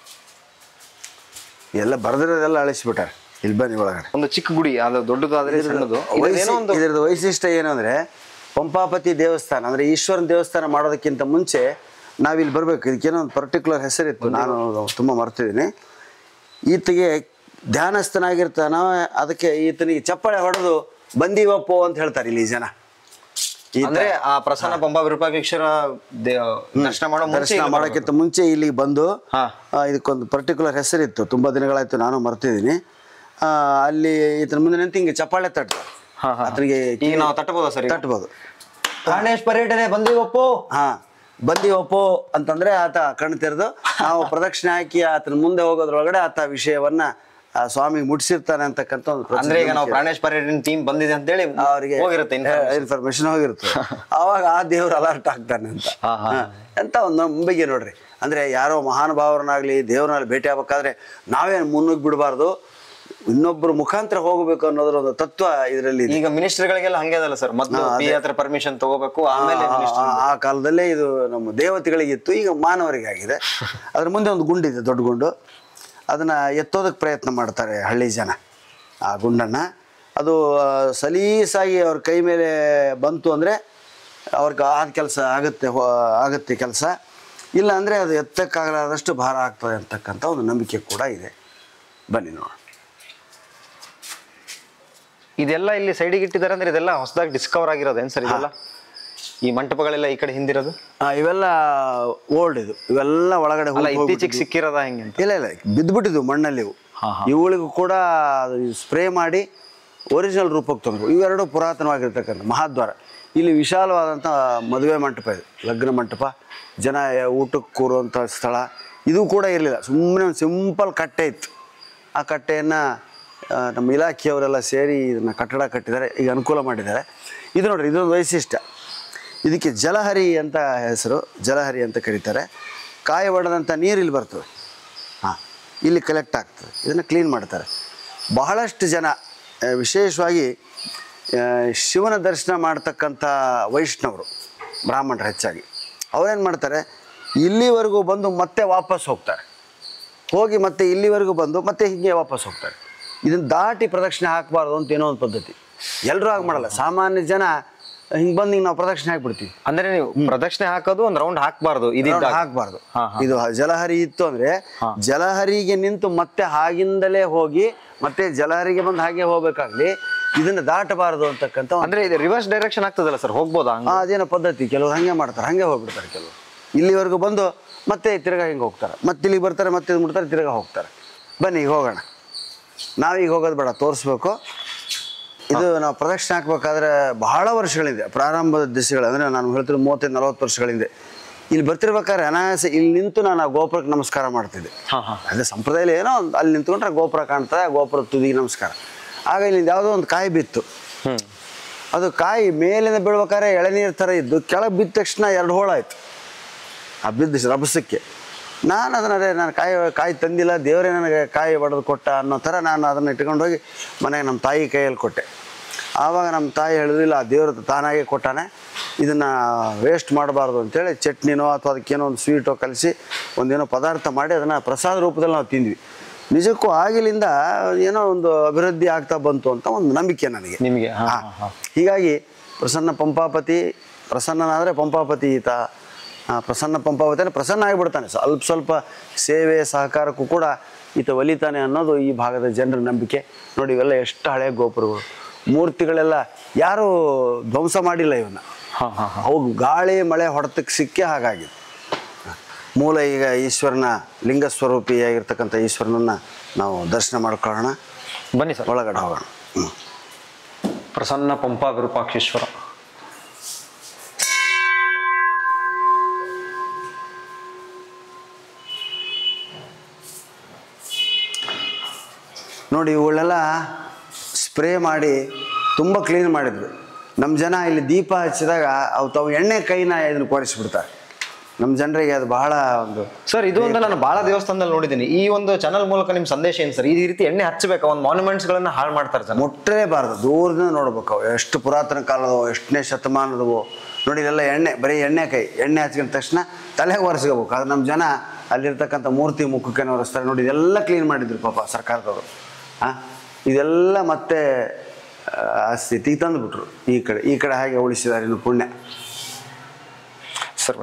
ಎಲ್ಲ ಬರೆದಿರೋದೆಲ್ಲ ಅಳಿಸ್ಬಿಟ್ಟಾರೆ ಇಲ್ಲಿ ಬನ್ನಿ ಒಳಗಡೆ ಒಂದು ಚಿಕ್ಕ ಗುಡಿ ಅದು ದೊಡ್ಡದಾದ್ರೆ ಸಣ್ಣದು ವೈಶಿ- ಏನೋ ಒಂದು ಇದ್ರದ್ದು ವೈಶಿಷ್ಟ್ಯ ಏನು ಅಂದರೆ ಪಂಪಾಪತಿ ದೇವಸ್ಥಾನ ಅಂದರೆ ಈಶ್ವರನ ದೇವಸ್ಥಾನ ಮಾಡೋದಕ್ಕಿಂತ ಮುಂಚೆ ನಾವಿಲ್ಲಿ ಬರಬೇಕು ಇದಕ್ಕೇನೋ ಒಂದು ಪರ್ಟಿಕ್ಯುಲರ್ ಹೆಸರಿತ್ತು ನಾನು ತುಂಬ ಮರ್ತಿದ್ದೀನಿ ಈತಗೆ ಧ್ಯಾನಸ್ಥನಾಗಿರ್ತಾನ ಅದಕ್ಕೆ ಈತನಿಗೆ ಚಪ್ಪಾಳೆ ಹೊಡೆದು ಬಂದೀವಪ್ಪೋ ಅಂತ ಹೇಳ್ತಾರೆ ಇಲ್ಲಿ ಜನ ಈತ ಅಂದ್ರೆ ಆ ಪ್ರಸನ್ನ ಪಂಪ ವಿರೂಪಾಕ್ಷರ ದರ್ಶನ ಮಾಡೋ ಮುಂಚೆ ದರ್ಶನ ಇಲ್ಲಿ ಮಾಡೋಕ್ಕಿಂತ ಮುಂಚೆ ಇಲ್ಲಿಗೆ ಬಂದು ಹಾ. ಆ, ಇದಕ್ಕೊಂದು ಪರ್ಟಿಕ್ಯುಲರ್ ಹೆಸರಿತ್ತು ತುಂಬ ದಿನಗಳಾಯ್ತು ನಾನು ಮರ್ತಿದ್ದೀನಿ ಆ, ಅಲ್ಲಿ ಈತನ ಮುಂದೆ ನಿಂತು ಹಿಂಗೆ ಚಪ್ಪಾಳೆ ತಟ್ತಾರೆ ಹಾ, ಹಾ. ಆತನಿಗೆ ಈಗ ನಾವು ತಟ್ಟಬೋದಾ ಸರ್ ತಟ್ಬೋದು ಪ್ರಾಣೇಶ್ ಪರ್ಯಟನೆ ಬಂದಿವಪ್ಪು ಹಾ ಬಂದೀವಪ್ಪೋ ಅಂತಂದ್ರೆ ಆತ ಕಣ್ಣು ತೆರೆದು ನಾವು ಪ್ರದಕ್ಷಿಣೆ ಹಾಕಿ ಆತನ ಮುಂದೆ ಹೋಗೋದ್ರೊಳಗಡೆ ಆತ ವಿಷಯವನ್ನ ಆ ಸ್ವಾಮಿಗೆ ಮುಟ್ಸಿರ್ತಾನೆ ಅಂತಕ್ಕಂಥ ಒಂದು ಪ್ರಸಿದ್ಧ ಅಂದ್ರೆ ಈಗ ನಾವು ನಂಬಿಕೆ. ಪ್ರಾಣೇಶ್ ಪರ್ಯಟನೆ ಟೀಮ್ ಬಂದಿದೆ ಅಂತ ಹೇಳಿ ಅವರಿಗೆ ಹೋಗಿರುತ್ತೆ information. ಇನ್ಫಾರ್ಮೇಶನ್ ಹೋಗಿರುತ್ತೆ ಅವಾಗ ಆ ದೇವ್ರು ಅಲರ್ಟ್ ಆಗ್ತಾನೆ ಅಂತ ಹಾ, ಹಾ. ಹಾ. ಎಂತ ಒಂದು ನಂಬಿಕೆ ನೋಡ್ರಿ ಅಂದ್ರೆ ಯಾರೋ ಮಹಾನುಭಾವರನ್ನಾಗ್ಲಿ ದೇವ್ರನ್ನ ಭೇಟಿ ಆಗ್ಬೇಕಾದ್ರೆ ನಾವೇನು ಮುನ್ನುಗ್ಗಿ ಬಿಡಬಾರ್ದು ಇನ್ನೊಬ್ಬರು ಮುಖಾಂತರ ಹೋಗಬೇಕು ಅನ್ನೋದ್ರ ಒಂದು ತತ್ವ ಇದರಲ್ಲಿ ಇದೆ ಈಗ ಮಿನಿಸ್ಟರ್ಗಳಿಗೆಲ್ಲ ಹಂಗೆ ಅದಲ್ಲ ಸರ್ ಮೊದಲು ಪಿ ಹತ್ರ ಪರ್ಮಿಷನ್ ತಗೋಬೇಕು ಆಮೇಲೆ ಆ- minister- ಆ- ಆ ಕಾಲದಲ್ಲೇ ಇದು ನಮ್ಮ ದೇವತೆಗಳಿಗಿತ್ತು ಈಗ ಮಾನವರಿಗೆ ಆಗಿದೆ ಅದ್ರ ಮುಂದೆ ಒಂದು ಗುಂಡಿದೆ ದೊಡ್ಡ ಗುಂಡು ಅದನ್ನು ಎತ್ತೋದಕ್ಕೆ ಪ್ರಯತ್ನ ಮಾಡ್ತಾರೆ ಹಳ್ಳಿ ಜನ ಆ ಗುಂಡನ್ನು ಅದು ಆ, ಸಲೀಸಾಗಿ ಅವ್ರ ಕೈ ಮೇಲೆ ಬಂತು ಅಂದರೆ ಅವ್ರಿಗೆ ಆದ ಕೆಲಸ ಆಗುತ್ತೆ ಹೋ- ಆಗುತ್ತೆ ಕೆಲಸ ಇಲ್ಲ ಅಂದರೆ ಅದು ಎತ್ತಕ್ಕಾಗಲಾದಷ್ಟು ಭಾರ ಆಗ್ತದೆ ಅಂತಕ್ಕಂಥ ಒಂದು ನಂಬಿಕೆ ಕೂಡ ಇದೆ ಬನ್ನಿ ನೋಡೋಣ ಇದೆಲ್ಲ ಇಲ್ಲಿ ಸೈಡಿಗೆ ಇಟ್ಟಿದ್ದಾರೆ ಅಂದ್ರೆ ಇದೆಲ್ಲ ಹೊಸದಾಗಿ ಡಿಸ್ಕವರ್ ಆಗಿರೋದೇನ್ ಸರ್ ಇದೆಲ್ಲ ಈ ಮಂಟಪಗಳೆಲ್ಲ ಈ ಕಡೆ ಹಿಂದಿರೋದು ಆ, ಇವೆಲ್ಲ ಓಲ್ಡ್ ಇದು ಇವೆಲ್ಲ ಒಳಗಡೆ ಅಲ್ಲ ಹೋಗಿ ಇತ್ತೀಚೆಗೆ ಸಿಕ್ಕಿರೋದ ಹೆಂಗೆ ಅಂತ ಇಲ್ಲ ಇಲ್ಲ ಬಿದ್ದುಬಿಟ್ಟಿದ್ವು ಮಣ್ಣಲ್ಲಿ ಇವು ಇವುಗಳಿಗೂ ಕೂಡ ಸ್ಪ್ರೇ ಮಾಡಿ ಒರಿಜಿನಲ್ ರೂಪಕ್ಕೆ ತಂದರು ಇವೆರಡು ಪುರಾತನವಾಗಿರ್ತಕ್ಕಂಥ ಮಹಾದ್ವಾರ ಇಲ್ಲಿ ವಿಶಾಲವಾದಂಥ ಮದುವೆ ಮಂಟಪ ಇದೆ ಲಗ್ನ ಮಂಟಪ ಜನ ಊಟಕ್ಕೆ ಕೂರುವಂಥ ಸ್ಥಳ ಇದು ಕೂಡ ಇರಲಿಲ್ಲ ಸುಮ್ಮನೆ ಒಂದು ಸಿಂಪಲ್ ಕಟ್ಟೆ ಇತ್ತು ಆ ಕಟ್ಟೆಯನ್ನು ನಮ್ಮ ಇಲಾಖೆಯವರೆಲ್ಲ ಸೇರಿ ಇದನ್ನು ಕಟ್ಟಡ ಕಟ್ಟಿದ್ದಾರೆ ಈಗ ಅನುಕೂಲ ಮಾಡಿದ್ದಾರೆ ಇದು ನೋಡ್ರಿ ಇದೊಂದು ವೈಶಿಷ್ಟ್ಯ ಇದಕ್ಕೆ ಜಲಹರಿ ಅಂತ ಹೆಸರು ಜಲಹರಿ ಅಂತ ಕರೀತಾರೆ ಕಾಯಿ ಒಡೆದಂಥ ನೀರು ಇಲ್ಲಿ ಬರ್ತದೆ ಹಾಂ ಇಲ್ಲಿ ಕಲೆಕ್ಟ್ ಆಗ್ತದೆ ಇದನ್ನು ಕ್ಲೀನ್ ಮಾಡ್ತಾರೆ ಬಹಳಷ್ಟು ಜನ ಆ, ವಿಶೇಷವಾಗಿ ಆ, ಶಿವನ ದರ್ಶನ ಮಾಡ್ತಕ್ಕಂಥ ವೈಷ್ಣವರು ಬ್ರಾಹ್ಮಣರು ಹೆಚ್ಚಾಗಿ ಅವ್ರೇನು ಮಾಡ್ತಾರೆ ಇಲ್ಲಿವರೆಗೂ ಬಂದು ಮತ್ತೆ ವಾಪಸ್ ಹೋಗ್ತಾರೆ ಹೋಗಿ ಮತ್ತೆ ಇಲ್ಲಿವರೆಗೂ ಬಂದು ಮತ್ತೆ ಹೀಗೆ ವಾಪಸ್ ಹೋಗ್ತಾರೆ ಇದನ್ನು ದಾಟಿ ಪ್ರದಕ್ಷಿಣೆ ಹಾಕಬಾರ್ದು ಅಂತ ಏನೋ ಒಂದು ಪದ್ಧತಿ ಎಲ್ಲರೂ ಹಾಗೆ ಮಾಡಲ್ಲ ಸಾಮಾನ್ಯ ಜನ ಹಿಂಗೆ ಬಂದು ಹಿಂಗೆ ನಾವು ಪ್ರದಕ್ಷಿಣೆ ಹಾಕ್ಬಿಡ್ತೀವಿ ಅಂದ್ರೆ ನೀವು ಪ್ರದಕ್ಷಿಣೆ ಹಾಕೋದು ಒಂದ್ ರೌಂಡ್ ಹಾಕ್ಬಾರ್ದು ಇದಿದ್ದಾಗ ಹಾಕಬಾರ್ದು ಹಾ, ಇದು ಜಲಹರಿ ಇತ್ತು ಅಂದ್ರೆ ಜಲಹರಿಗೆ ನಿಂತು ಮತ್ತೆ ಹಾಗಿಂದಲೇ ಹೋಗಿ ಮತ್ತೆ ಜಲಹರಿಗೆ ಬಂದು ಹಾಗೆ ಹೋಗ್ಬೇಕಾಗ್ಲಿ ಇದನ್ನ ದಾಟಬಾರದು ಅಂತಕ್ಕಂಥ ಒಂದು- ಅಂದ್ರೆ ಇದು ರಿವರ್ಸ್ ಡೈರೆಕ್ಷನ್ ಆಗ್ತದಲ್ಲ ಸರ್ ಹೋಗ್ಬೋದಾ ಹಂಗ ಆ, ಅದೇನೋ ಪದ್ಧತಿ ಕೆಲವರು ಹಂಗೆ ಮಾಡ್ತಾರೆ ಹಂಗೆ ಹೋಗ್ಬಿಡ್ತಾರೆ ಕೆಲವರು ಇಲ್ಲಿವರೆಗೂ ಬಂದು ಮತ್ತೆ ತಿರ್ಗಾ ಹಿಂಗೆ ಹೋಗ್ತಾರೆ ಮತ್ತೆ ಇಲ್ಲಿಗೆ ಬರ್ತಾರೆ ಮತ್ತೆ ಇದು ಮುಡ್ತಾರೆ ತಿರ್ಗಾ ಹೋಗ್ತಾರೆ ಬನ್ನಿ ಈಗ ಹೋಗೋಣ ನಾವೀಗ ಹೋಗೋದು ಬೇಡ ತೋರಿಸ್ಬೇಕು ಇದು ನಾವು ಪ್ರದಕ್ಷಿಣೆ ಹಾಕ್ಬೇಕಾದ್ರೆ ಬಹಳ ವರ್ಷಗಳಿದೆ ಪ್ರಾರಂಭದ ದಿಸೆಗಳು ಅಂದರೆ ನಾನು ಹೇಳ್ತಿರೋ ಮೂವತ್ತೈದು ನಲವತ್ತು ವರ್ಷಗಳಿಂದೆ ಇಲ್ಲಿ ಬರ್ತಿರ್ಬೇಕಾದ್ರೆ ಅನಾಯಾಸ ಇಲ್ಲಿ ನಿಂತು ನಾನು ಆ ಗೋಪುರಕ್ಕೆ ನಮಸ್ಕಾರ ಮಾಡ್ತಿದ್ದೆ ಹಾ ಹಾ ಅದೇ ಸಂಪ್ರದಾಯದಲ್ಲಿ ಏನೋ ಒಂದು ಅಲ್ಲಿ ನಿಂತ್ಕೊಂಡ್ರೆ ಗೋಪುರ ಕಾಣ್ತದೆ ಆ ಗೋಪುರ ತುದಿಗೆ ನಮಸ್ಕಾರ ಆಗ ಇಲ್ಲಿ ಯಾವುದೋ ಒಂದು ಕಾಯಿ ಬಿತ್ತು ಹ್ಮ್ ಅದು ಕಾಯಿ ಮೇಲಿಂದ ಬೀಳ್ಬೇಕಾದ್ರೆ ಎಳೆನೀರು ಥರ ಇದ್ದು ಕೆಳಗೆ ಬಿದ್ದ ತಕ್ಷಣ ಎರಡು ಹೋಳಾಯ್ತು ಆ ಬಿದ್ದ ರಭಸಕ್ಕೆ ನಾನು ಅದನ್ನ ಅದೇ ನಾನು ಕಾಯಿ ಕಾಯಿ ತಂದಿಲ್ಲ ದೇವರೇ ನನಗೆ ಕಾಯಿ ಒಡೆದು ಕೊಟ್ಟ ಅನ್ನೋ ಥರ ನಾನು ಅದನ್ನು ಇಟ್ಕೊಂಡು ಹೋಗಿ ಮನೆಗೆ ನಮ್ಮ ತಾಯಿ ಕೈಯಲ್ಲಿ ಕೊಟ್ಟೆ ಆವಾಗ ನಮ್ಮ ತಾಯಿ ಹೇಳಿದ್ರು ಇಲ್ಲ ಆ ದೇವರು ತಾನಾಗೆ ಕೊಟ್ಟಾನೆ ಇದನ್ನು ವೇಸ್ಟ್ ಮಾಡಬಾರ್ದು ಅಂತೇಳಿ ಚಟ್ನಿನೋ ಅಥವಾ ಅದಕ್ಕೇನೋ ಒಂದು ಸ್ವೀಟೋ ಕಲಿಸಿ ಒಂದೇನೋ ಪದಾರ್ಥ ಮಾಡಿ ಅದನ್ನು ಪ್ರಸಾದ ರೂಪದಲ್ಲಿ ನಾವು ತಿಂದ್ವಿ ನಿಜಕ್ಕೂ ಆಗಿಲಿಂದ ಏನೋ ಒಂದು ಅಭಿವೃದ್ಧಿ ಆಗ್ತಾ ಬಂತು ಅಂತ ಒಂದು ನಂಬಿಕೆ ನನಗೆ ನಿಮಗೆ ಹಾ ಹಾ. ಹಾ, ಹಾ. ಹೀಗಾಗಿ ಪ್ರಸನ್ನ ಪಂಪಾಪತಿ ಪ್ರಸನ್ನನಾದರೆ ಪಂಪಾಪತಿ ಈತ ಆ, ಪ್ರಸನ್ನ ಪಂಪಾಪತಿ ಅಂದರೆ ಪ್ರಸನ್ನ ಆಗಿಬಿಡ್ತಾನೆ ಸ್ವಲ್ಪ ಸ್ವಲ್ಪ ಸೇವೆ ಸಹಕಾರಕ್ಕೂ ಕೂಡ ಈತ ಒಲಿತಾನೆ ಅನ್ನೋದು ಈ ಭಾಗದ ಜನರ ನಂಬಿಕೆ ನೋಡಿ ಇವೆಲ್ಲ ಎಷ್ಟು ಹಳೆಯ ಗೋಪುರಗಳು ಮೂರ್ತಿಗಳೆಲ್ಲ ಯಾರೂ ಧ್ವಂಸ ಮಾಡಿಲ್ಲ ಇವನ್ನ ಹಾ ಹಾ ಹಾ ಅವು ಗಾಳಿ ಮಳೆ ಹೊಡೆತಕ್ಕೆ ಸಿಕ್ಕೇ ಹಾಗಾಗಿದೆ ಮೂಲ ಈಗ ಈಶ್ವರನ ಲಿಂಗ ಸ್ವರೂಪಿಯಾಗಿರ್ತಕ್ಕಂಥ ಈಶ್ವರನನ್ನು ನಾವು ದರ್ಶನ ಮಾಡ್ಕೊಳ್ಳೋಣ ಬನ್ನಿ ಸರ್ ಒಳಗಡೆ ಹೋಗೋಣ ಹ್ಮ್. ಪ್ರಸನ್ನ ಪಂಪ ವಿರೂಪಾಕ್ಷೇಶ್ವರ ನೋಡಿ ಇವುಗಳೆಲ್ಲ ಸ್ಪ್ರೇ ಮಾಡಿ ತುಂಬ ಕ್ಲೀನ್ ಮಾಡಿದ್ರು ನಮ್ಮ ಜನ ಇಲ್ಲಿ ದೀಪ ಹಚ್ಚಿದಾಗ ಅವು ತಾವು ಎಣ್ಣೆ ಕೈನ ಇದನ್ನು ಕೊರೆಸ್ಬಿಡ್ತಾರೆ ನಮ್ಮ ಜನರಿಗೆ ಅದು ಬಹಳ ಒಂದು ಸರ್ ಇದು ಒಂದು ನಾನು ಬಹಳ ದೇವಸ್ಥಾನದಲ್ಲಿ ನೋಡಿದ್ದೀನಿ ಈ ಒಂದು ಚಾನಲ್ ಮೂಲಕ ನಿಮ್ ಸಂದೇಶ ಏನು ಸರ್ ಈ ರೀತಿ ಎಣ್ಣೆ ಹಚ್ಚಬೇಕಾ ಒಂದು ಮಾನ್ಯುಮೆಂಟ್ಸ್ ಗಳನ್ನ ಹಾಳು ಮಾಡ್ತಾರೆ ಜನ ಮುಟ್ಟಲೇಬಾರ್ದು ದೂರದಿಂದ ನೋಡ್ಬೇಕು ಅವು ಎಷ್ಟು ಪುರಾತನ ಕಾಲದವು ಎಷ್ಟನೇ ಶತಮಾನದವು ನೋಡಿ ಇದೆಲ್ಲ ಎಣ್ಣೆ ಬರೀ ಎಣ್ಣೆ ಕೈ ಎಣ್ಣೆ ಹಚ್ಕೊಂಡ ತಕ್ಷಣ ತಲೆಗೆ ಒರೆಸ್ಕೋಬೇಕು ಅದು ನಮ್ಮ ಜನ ಅಲ್ಲಿರ್ತಕ್ಕಂಥ ಮೂರ್ತಿ ಮುಖಕ್ಕೆ ಒರೆಸ್ತಾರೆ ನೋಡಿ ಇದೆಲ್ಲ ಕ್ಲೀನ್ ಮಾಡಿದ್ರು ಪಾಪ ಸರ್ಕಾರದವರು ಹಾಂ ಇದೆಲ್ಲ ಮತ್ತೆ ಆ ಸ್ಥಿತಿಗೆ ತಂದುಬಿಟ್ರು ಈ ಕಡೆ ಈ ಕಡೆ ಹಾಗೆ ಉಳಿಸಿದ್ದಾರೆ ಇನ್ನು ಪುಣ್ಯ ಸರ್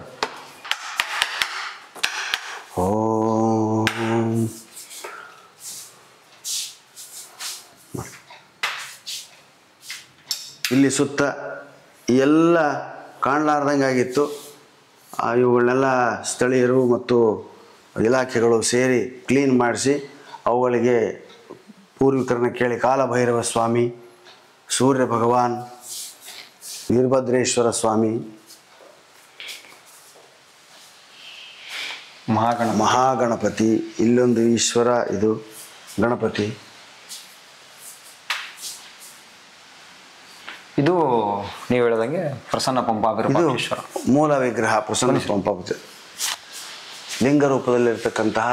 ಓಂ ಇಲ್ಲಿ ಸುತ್ತ ಎಲ್ಲ ಕಾಣಲಾರ್ದಂಗೆ ಆಗಿತ್ತು ಆ, ಇವುಗಳನ್ನೆಲ್ಲ ಸ್ಥಳೀಯರು ಮತ್ತು ಇಲಾಖೆಗಳು ಸೇರಿ ಕ್ಲೀನ್ ಮಾಡಿಸಿ ಅವುಗಳಿಗೆ ಪೂರ್ವಿಕರನ್ನ ಕೇಳಿ ಕಾಲಭೈರವ ಸ್ವಾಮಿ ಸೂರ್ಯ ಭಗವಾನ್ ವೀರಭದ್ರೇಶ್ವರ ಸ್ವಾಮಿ ಮಹಾಗಣ ಮಹಾಗಣಪತಿ ಇಲ್ಲೊಂದು ಈಶ್ವರ ಇದು ಗಣಪತಿ ಇದು ನೀವು ಹೇಳ್ದಂಗೆ ಪ್ರಸನ್ನ ಪಂಪ ಇದು ವಿರೂಪಾಕ್ಷೇಶ್ವರ ಮೂಲ ವಿಗ್ರಹ ಪ್ರಸನ್ನ ಪಂಪಾಪತಿ ಲಿಂಗ ರೂಪದಲ್ಲಿರ್ತಕ್ಕಂತಹ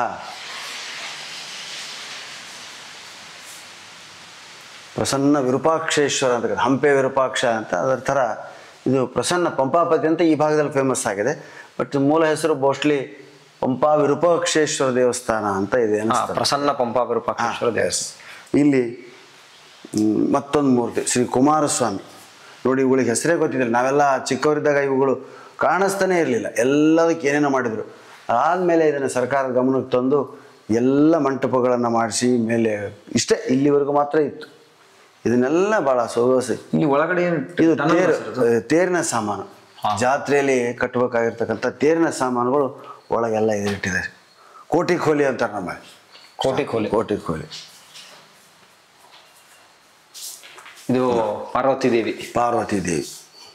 ಪ್ರಸನ್ನ ವಿರೂಪಾಕ್ಷೇಶ್ವರ ಅಂತ ಕರೀತಾರೆ. ಹಂಪೆ ವಿರೂಪಾಕ್ಷ ಅಂತ ಅದರ ಥರ ಇದು ಪ್ರಸನ್ನ ಪಂಪಾಪತಿ ಅಂತ ಈ ಭಾಗದಲ್ಲಿ ಫೇಮಸ್ ಆಗಿದೆ ಬಟ್ ಮೂಲ ಹೆಸರು ಮೋಸ್ಟ್ಲಿ ಪಂಪಾ ವಿರೂಪಾಕ್ಷೇಶ್ವರ ದೇವಸ್ಥಾನ ಅಂತ ಇದೆ ಹಾ, ಅನಿಸ್ತದೆ ಪ್ರಸನ್ನ ಪಂಪ ವಿರೂಪಾಕ್ಷೇಶ್ವರ ದೇವಸ್ಥಾನ ಇಲ್ಲಿ ಮ್, ಮತ್ತೊಂದು ಮೂರ್ತಿ ಶ್ರೀ ಕುಮಾರಸ್ವಾಮಿ ನೋಡಿ ಇವುಗಳಿಗೆ ಹೆಸರೇ ಗೊತ್ತಿದ್ದಿಲ್ಲ ನಾವೆಲ್ಲ ಚಿಕ್ಕವರಿದ್ದಾಗ ಇವುಗಳು ಕಾಣಿಸ್ತಾನೆ ಇರಲಿಲ್ಲ ಎಲ್ಲದಕ್ಕೆ ಏನೇನೋ ಮಾಡಿದರು ಆದಮೇಲೆ ಇದನ್ನು ಸರ್ಕಾರದ ಗಮನಕ್ಕೆ ತಂದು ಎಲ್ಲ ಮಂಟಪಗಳನ್ನು ಮಾಡಿಸಿ ಮೇಲೆ ಇಷ್ಟೇ ಇಲ್ಲಿವರೆಗೂ ಮಾತ್ರ ಇತ್ತು ಇದನ್ನೆಲ್ಲ ಭಾಳ ಸೊಗಸು ಇಲ್ಲಿ ಒಳಗಡೆ ಏನು ಇದು tunnel ತೇರು ಸರ್ ಇದು? ತೇರಿನ ಸಾಮಾನು ಜಾತ್ರೆಯಲ್ಲಿ ಕಟ್ಟಬೇಕಾಗಿರ್ತಕ್ಕಂಥ ತೇರಿನ ಸಾಮಾನುಗಳು ಒಳಗೆಲ್ಲ ಇದಿಟ್ಟಿದ್ದಾರೆ ಕೋಟಿ ಕೋಲಿ ಅಂತಾರೆ ನಮ್ಮಲ್ಲಿ ಕೋಟಿ ಕೋಲಿ ಕೋಟಿ ಕೋಲಿ ಇದು ಪಾರ್ವತಿ ದೇವಿ ಪಾರ್ವತಿ ದೇವಿ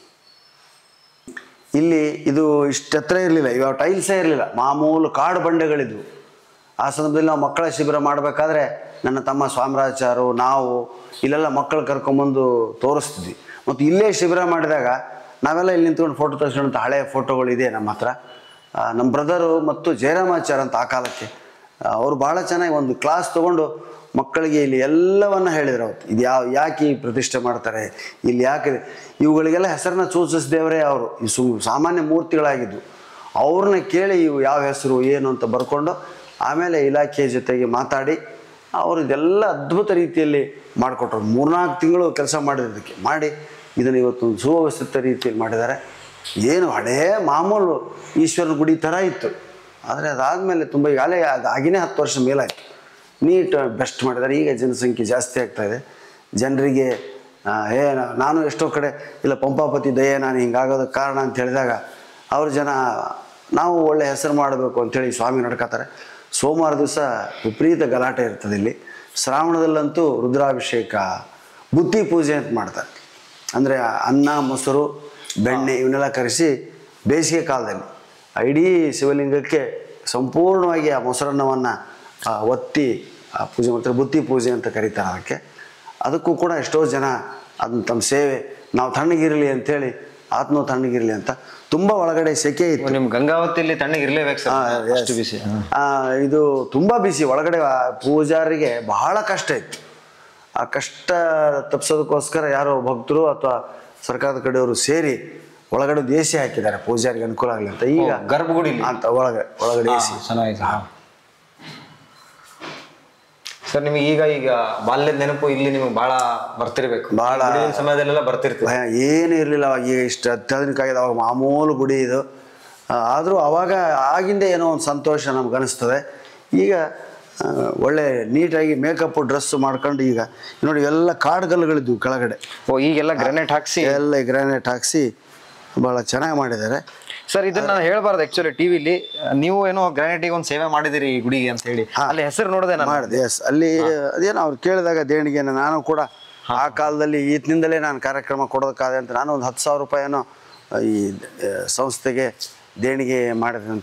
ಇಲ್ಲಿ ಇದು ಇಷ್ಟು ಹತ್ರ ಇರಲಿಲ್ಲ ಇವಾಗ ಟೈಲ್ಸೇ ಇರಲಿಲ್ಲ ಮಾಮೂಲು ಕಾಡು ಬಂಡೆಗಳಿದ್ವು ಆ ಸಂದರ್ಭದಲ್ಲಿ ನಾವು ಮಕ್ಕಳ ಶಿಬಿರ ಮಾಡಬೇಕಾದ್ರೆ ನನ್ನ ತಮ್ಮ ಸ್ವಾಮರಾಚಾರು ನಾವು ಇಲ್ಲೆಲ್ಲ ಮಕ್ಕಳು ಕರ್ಕೊಂಬಂದು ತೋರಿಸ್ತಿದ್ವಿ ಮತ್ತು ಇಲ್ಲೇ ಶಿಬಿರ ಮಾಡಿದಾಗ ನಾವೆಲ್ಲ ಇಲ್ಲಿ ನಿಂತ್ಕೊಂಡು ಫೋಟೋ ತೆಗೆಸ್ಕೊಂಡಂಥ ಹಳೆಯ ಫೋಟೋಗಳಿದೆ ನಮ್ಮ ಹತ್ರ ಆ, ನಮ್ಮ ಬ್ರದರು ಮತ್ತು ಜಯರಾಮಾಚಾರ ಅಂತ ಆ ಕಾಲಕ್ಕೆ ಆ, ಅವರು ಭಾಳ ಚೆನ್ನಾಗಿ ಒಂದು ಕ್ಲಾಸ್ ತೊಗೊಂಡು ಮಕ್ಕಳಿಗೆ ಇಲ್ಲಿ ಎಲ್ಲವನ್ನ ಹೇಳಿದ್ರು ಅವತ್ತು ಇದು ಯಾವ ಯಾಕೆ ಈ ಪ್ರತಿಷ್ಠೆ ಮಾಡ್ತಾರೆ ಇಲ್ಲಿ ಯಾಕೆ ಇವುಗಳಿಗೆಲ್ಲ ಹೆಸರನ್ನ ಸೂಚಿಸಿದೇವರೇ ಅವರು ಈ ಸು ಸಾಮಾನ್ಯ ಮೂರ್ತಿಗಳಾಗಿದ್ವು ಅವ್ರನ್ನ ಕೇಳಿ ಇವು ಯಾವ ಹೆಸರು ಏನು ಅಂತ ಬರ್ಕೊಂಡು ಆಮೇಲೆ ಇಲಾಖೆಯ ಜೊತೆಗೆ ಮಾತಾಡಿ ಅವರು ಇದೆಲ್ಲ ಅದ್ಭುತ ರೀತಿಯಲ್ಲಿ ಮಾಡಿಕೊಟ್ರು ಮೂರ್ನಾಲ್ಕು ತಿಂಗಳು ಕೆಲಸ ಮಾಡಿದ್ದಕ್ಕೆ ಮಾಡಿ ಇದನ್ನು ಇವತ್ತೊಂದು ಸುವ್ಯವಸ್ಥಿತ ರೀತಿಯಲ್ಲಿ ಮಾಡಿದ್ದಾರೆ ಏನು ಹಳೇ ಮಾಮೂಲು ಈಶ್ವರನ ಗುಡಿ ಥರ ಇತ್ತು ಆದರೆ ಅದಾದಮೇಲೆ ತುಂಬ ಈಗಾಗಲೇ ಅದು ಆಗಿನೇ ಹತ್ತು ವರ್ಷ ಮೇಲಾಯಿತು ನೀಟ್ ಬೆಸ್ಟ್ ಮಾಡಿದ್ದಾರೆ ಈಗ ಜನಸಂಖ್ಯೆ ಜಾಸ್ತಿ ಆಗ್ತಾ ಇದೆ ಜನರಿಗೆ ಆ, ಏ ನಾ- ನಾನು ಎಷ್ಟೋ ಕಡೆ ಇಲ್ಲ ಪಂಪಾಪತಿ ದಯೆ ನಾನು ಹಿಂಗಾಗೋದಕ್ಕೆ ಕಾರಣ ಅಂತ ಹೇಳಿದಾಗ ಅವ್ರ ಜನ ನಾವು ಒಳ್ಳೆ ಹೆಸರು ಮಾಡಬೇಕು ಅಂತೇಳಿ ಸ್ವಾಮಿ ನಡ್ಕೋತಾರೆ ಸೋಮವಾರ ದಿವಸ ವಿಪರೀತ ಗಲಾಟೆ ಇರ್ತದೆ ಇಲ್ಲಿ ಶ್ರಾವಣದಲ್ಲಂತೂ ರುದ್ರಾಭಿಷೇಕ ಬುತ್ತಿ ಪೂಜೆ ಅಂತ ಮಾಡ್ತಾರೆ ಅಂದರೆ ಅನ್ನ ಮೊಸರು ಬೆಣ್ಣೆ ಇವನ್ನೆಲ್ಲ ಕರೆಸಿ ಬೇಸಿಗೆ ಕಾಲದಲ್ಲಿ ಆ ಇಡೀ ಶಿವಲಿಂಗಕ್ಕೆ ಸಂಪೂರ್ಣವಾಗಿ ಆ ಮೊಸರನ್ನವನ್ನು ಒತ್ತಿ ಆ ಪೂಜೆ ಮಾಡ್ತಾರೆ ಬುತ್ತಿ ಪೂಜೆ ಅಂತ ಕರೀತಾರೆ ಅದಕ್ಕೆ ಅದಕ್ಕೂ ಕೂಡ ಎಷ್ಟೋ ಜನ ಅದನ್ನ ತಮ್ಮ ಸೇವೆ ನಾವು ತಣ್ಣಗಿರಲಿ ಅಂಥೇಳಿ ಆತ್ಮ ತಣ್ಣಗಿರಲಿ ಅಂತ ತುಂಬ ಒಳಗಡೆ ಸೆಕೆ ಇತ್ತು ನಿಮ್ ಗಂಗಾವತಿಯಲ್ಲಿ ತಣ್ಣಗೆ ಇರ್ಲೇಬೇಕು ಹಾ, ಸರ್ yes. ಅಷ್ಟು ಬಿಸಿ ಹಾ. ಆ, ಇದು ತುಂಬ ಬಿಸಿ ಒಳಗಡೆ ಆ ಪೂಜಾರಿಗೆ ಬಹಳ ಕಷ್ಟ ಇತ್ತು ಆ ಕಷ್ಟ ತಪ್ಪಿಸೋದಕ್ಕೋಸ್ಕರ ಯಾರೋ ಭಕ್ತರು ಅಥವಾ ಸರ್ಕಾರದ ಕಡೆಯವರು ಸೇರಿ ಒಳಗಡೆ ಎ ಸಿ ಹಾಕಿದ್ದಾರೆ ಪೂಜಾರಿಗೆ ಅನುಕೂಲ ಆಗಲಿ ಅಂತ ಈಗ ಗರ್ಭಗುಡಿಲಿ ಅಂತ ಒಳಗೆ ಒಳಗಡೆ ಎ ಸಿ ಚೆನ್ನಾಗಿದೆ ಸರ್ ನಿಮಗೆ ಈಗ ಈಗ ಬಾಲ್ಯದ ನೆನಪು ಇಲ್ಲಿ ನಿಮಗೆ ಬಹಳ ಬರ್ತಿರ್ಬೇಕು ಬಹಳ- ಈ ಬಿಡುವಿನ ಸಮಯದಲ್ಲೆಲ್ಲ ಬರ್ತಿರ್ತೀವಿ ಭಯ ಏನು ಇರಲಿಲ್ಲ ಅವಾಗ ಈಗ ಇಷ್ಟು ಅತ್ಯಾಧುನಿಕ ಆಗಿದೆ ಅವಾಗ ಮಾಮೂಲು ಗುಡಿ ಇದು ಆದರೂ ಅವಾಗ ಆಗಿಂದ ಏನೋ ಒಂದು ಸಂತೋಷ ನಮ್ಗೆ ಅನಿಸ್ತದೆ ಈಗ ಆ, ಒಳ್ಳೆ ನೀಟಾಗಿ ಮೇಕಪ್ ಡ್ರೆಸ್ ಮಾಡ್ಕೊಂಡು ಈಗ ನೋಡಿ ಎಲ್ಲ ಕಾಡುಗಲ್ಲುಗಳಿದ್ವು ಕೆಳಗಡೆ ಓ ಈಗೆಲ್ಲ ಗ್ರಾನೈಟ್ ಹಾಕ್ಸಿ ಎಲ್ಲ ಗ್ರಾನೈಟ್ ಹಾಕ್ಸಿ ಭಾಳ ಚೆನ್ನಾಗಿ ಮಾಡಿದ್ದಾರೆ ಸರ್ ಇದನ್ನ ನಾನು ಹೇಳ್ಬಾರ್ದು ಆಕ್ಚುಲಿ ಟಿವಿಲಿ ನೀವು ಏನೋ ಗ್ರಾನೈಟಿಗೆ ಒಂದು ಸೇವೆ ಮಾಡಿದಿರಿ ಈ ಗುಡಿಗೆ ಅಂತ ಹೇಳಿ ಅಲ್ಲಿ ಹೆಸರು ನೋಡಿದೆ ನಾನು ಮಾಡಿದೆ ಎಸ್ ಅಲ್ಲಿ ಅದೇನೋ ಅವ್ರು ಕೇಳಿದಾಗ ದೇಣಿಗೆನ ನಾನು ಕೂಡ ಆ ಕಾಲದಲ್ಲಿ ಈತನಿಂದಲೇ ನಾನು ಕಾರ್ಯಕ್ರಮ ಕೊಡೋದಕ್ಕಾದೆ ಅಂತ ನಾನು ಒಂದು ಹತ್ತು ಸಾವಿರ ರೂಪಾಯಿನೋ ಈ ಆ, ಸಂಸ್ಥೆಗೆ ದೇಣಿಗೆ ಮಾಡಿದಂಥ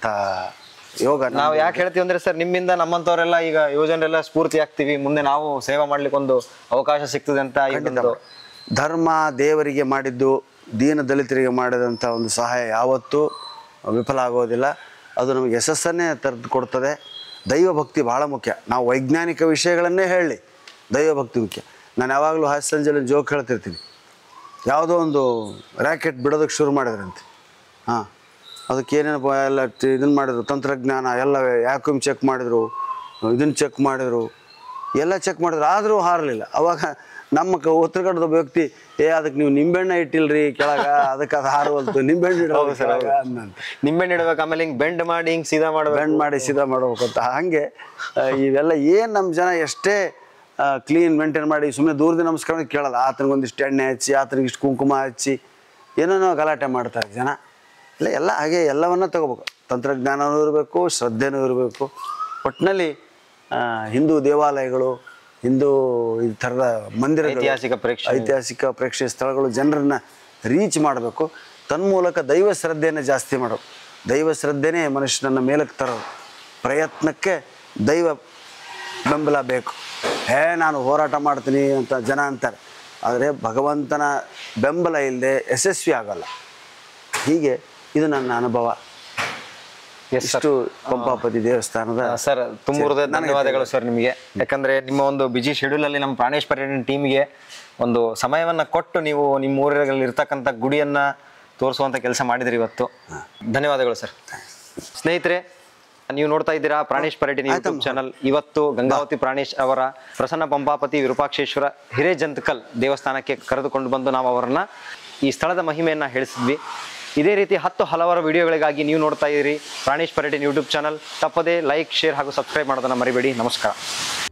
ಯೋಗ ನಮ್ದು. ನಾವು ಯಾಕೆ ಹೇಳ್ತೀವಿ ಅಂದ್ರೆ ಸರ್ ನಿಮ್ಮಿಂದ ನಮ್ಮಂತವರೆಲ್ಲ ಈಗ ಯುವಜನರೆಲ್ಲ ಸ್ಫೂರ್ತಿ ಆಗ್ತೀವಿ ಮುಂದೆ ನಾವು ಸೇವೆ ಮಾಡ್ಲಿಕ್ಕೆ ಒಂದು ಅವಕಾಶ ಸಿಗ್ತದೆ ಅಂತ ಈ ಒಂದು ಧರ್ಮ ದೇವರಿಗೆ ಮಾಡಿದ್ದು ದೀನ ದಲಿತರಿಗೆ ಮಾಡಿದಂಥ ಒಂದು ಸಹಾಯ ಯಾವತ್ತೂ ವಿಫಲ ಆಗೋದಿಲ್ಲ ಅದು ನಮಗೆ ಯಶಸ್ಸನ್ನೇ ತರೆದು ಕೊಡ್ತದೆ ದೈವ ಭಕ್ತಿ ಭಾಳ ಮುಖ್ಯ ನಾವು ವೈಜ್ಞಾನಿಕ ವಿಷಯಗಳನ್ನೇ ಹೇಳಿ ದೈವ ಭಕ್ತಿ ಮುಖ್ಯ ನಾನು ಯಾವಾಗಲೂ ಹಾಸ್ಯ ಸಂಜೆಲಿ ಜೋಕ್ ಹೇಳ್ತಿರ್ತೀನಿ ಯಾವುದೋ ಒಂದು ರ್ಯಾಕೆಟ್ ಬಿಡೋದಕ್ಕೆ ಶುರು ಮಾಡಿದ್ರಂತೆ ಹಾಂ ಅದಕ್ಕೆ ಏನೇನಪ್ಪ ಎಲ್ಲ ಇದನ್ನು ಮಾಡಿದ್ರು ತಂತ್ರಜ್ಞಾನ ಎಲ್ಲ ಯಾಕಮ್ ಚೆಕ್ ಮಾಡಿದರು ಇದನ್ನು ಚೆಕ್ ಮಾಡಿದರು ಎಲ್ಲ ಚೆಕ್ ಮಾಡಿದ್ರು ಆದರೂ ಹಾರಲಿಲ್ಲ ಅವಾಗ ನಮ್ಮ ಕ ಉತ್ತರ ಕನ್ನಡದ ವ್ಯಕ್ತಿ ಏ ಅದಕ್ಕೆ ನೀವು ನಿಂಬೆಹಣ್ಣೆ ಇಟ್ಟಿಲ್ರಿ ಕೆಳಗ ಅದಕ್ಕೆ ಅದು ಹಾರವಲ್ತು ನಿಂಬೆಹಣ್ಣು ಇಡೋದು ಕೆಳಗ ಅಂದಂತೆ. ನಿಂಬೆಹಣ್ಣು ಇಡ್ಬೇಕು ಆಮೇಲೆ ಹಿಂಗ್ ಬೆಂಡ್ ಮಾಡಿ ಹಿಂಗ್ ಸೀದಾ ಮಾಡ್ಬೇಕು ಬೆಂಡ್ ಮಾಡಿ ಸೀದಾ ಮಾಡ್ಬೇಕು ಅಂತ ಹಾಗೆ ಆ, ಇವೆಲ್ಲ ಏನು ನಮ್ಮ ಜನ ಎಷ್ಟೇ ಕ್ಲೀನ್ ಮೇಂಟೈನ್ ಮಾಡಿ ಸುಮ್ಮನೆ ದೂರದ ನಮಸ್ಕಾರ ಕೇಳಲ್ಲ ಆತನಿಗೊಂದಿಷ್ಟು ಎಣ್ಣೆ ಹಚ್ಚಿ ಆತನಿಗೆ ಇಷ್ಟು ಕುಂಕುಮ ಹಚ್ಚಿ ಏನೇನೋ ಗಲಾಟೆ ಮಾಡ್ತಾರೆ ಜನ ಇಲ್ಲ ಎಲ್ಲ ಹಾಗೆ ಎಲ್ಲವನ್ನ ತಗೋಬೇಕು ತಂತ್ರಜ್ಞಾನವೂ ಇರಬೇಕು ಶ್ರದ್ಧೆನೂ ಇರಬೇಕು ಒಟ್ಟಿನಲ್ಲಿ ಆ, ಹಿಂದೂ ದೇವಾಲಯಗಳು ಹಿಂದೂ ಈ ಥರದ ಮಂದಿರಗಳು ಐತಿಹಾಸಿಕ ಪ್ರೇಕ್ಷಣೀಯ. ಐತಿಹಾಸಿಕ ಪ್ರೇಕ್ಷಣೀಯ ಸ್ಥಳಗಳು ಜನರನ್ನ ರೀಚ್ ಮಾಡಬೇಕು ತನ್ಮೂಲಕ ದೈವ ಶ್ರದ್ಧೆಯನ್ನು ಜಾಸ್ತಿ ಮಾಡಬೇಕು ದೈವ ಶ್ರದ್ಧೆನೇ ಮನುಷ್ಯನನ್ನು ಮೇಲಕ್ಕೆ ತರೋದು ಪ್ರಯತ್ನಕ್ಕೆ ದೈವ ಬೆಂಬಲ ಬೇಕು ಹೇ ನಾನು ಹೋರಾಟ ಮಾಡ್ತೀನಿ ಅಂತ ಜನ ಅಂತಾರೆ ಆದರೆ ಭಗವಂತನ ಬೆಂಬಲ ಇಲ್ಲದೆ ಯಶಸ್ವಿ ಆಗಲ್ಲ ಹೀಗೆ ಇದು ನನ್ನ ಅನುಭವ ಎಸ್ ಸರ್ ಇಷ್ಟು ಪಂಪಾಪತಿ ದೇವಸ್ಥಾನದ ಸರ್ ತುಂಬ ಹೃದಯ ಧನ್ಯವಾದಗಳು ಸರ್ ನಿಮಗೆ ಯಾಕಂದ್ರೆ ನಿಮ್ಮ ಒಂದು ಬಿಜಿ ಶೆಡ್ಯೂಲ್ ಅಲ್ಲಿ ನಮ್ಮ ಪ್ರಾಣೇಶ್ ಪರ್ಯಟನ ಟೀಮ್ಗೆ ಒಂದು ಸಮಯವನ್ನ ಕೊಟ್ಟು ನೀವು ನಿಮ್ಮ ಊರಲ್ಲಿ ಇರ್ತಕ್ಕಂಥ ಗುಡಿಯನ್ನ ತೋರಿಸುವಂತ ಕೆಲಸ ಮಾಡಿದ್ರಿ ಇವತ್ತು ಧನ್ಯವಾದಗಳು ಸರ್ ಸ್ನೇಹಿತರೆ ನೀವು ನೋಡ್ತಾ ಇದ್ದೀರಾ ಪ್ರಾಣೇಶ್ ಪರ್ಯಟನ ಯೂಟ್ಯೂಬ್ ಚಾನಲ್ ಇವತ್ತು ಗಂಗಾವತಿ ಪ್ರಾಣೇಶ್ ಅವರ ಪ್ರಸನ್ನ ಪಂಪಾಪತಿ ವಿರೂಪಾಕ್ಷೇಶ್ವರ ಹಿರೇಜಂತಕಲ್ ದೇವಸ್ಥಾನಕ್ಕೆ ಕರೆದುಕೊಂಡು ಬಂದು ನಾವು ಅವರನ್ನ ಈ ಸ್ಥಳದ ಮಹಿಮೆಯನ್ನ ಹೇಳಿಸಿದ್ವಿ ಇದೇ ರೀತಿ ಹತ್ತು ಹಲವಾರು ವಿಡಿಯೋಗಳಿಗಾಗಿ ನೀವು ನೋಡ್ತಾ ಇದ್ದೀರಿ ಪ್ರಾಣೇಶ್ ಪರ್ಯಟನ್ ಯೂಟ್ಯೂಬ್ ಚಾನಲ್ ತಪ್ಪದೇ ಲೈಕ್ ಶೇರ್ ಹಾಗೂ ಸಬ್ಸ್ಕ್ರೈಬ್ ಮಾಡೋದನ್ನ ಮರಿಬೇಡಿ ನಮಸ್ಕಾರ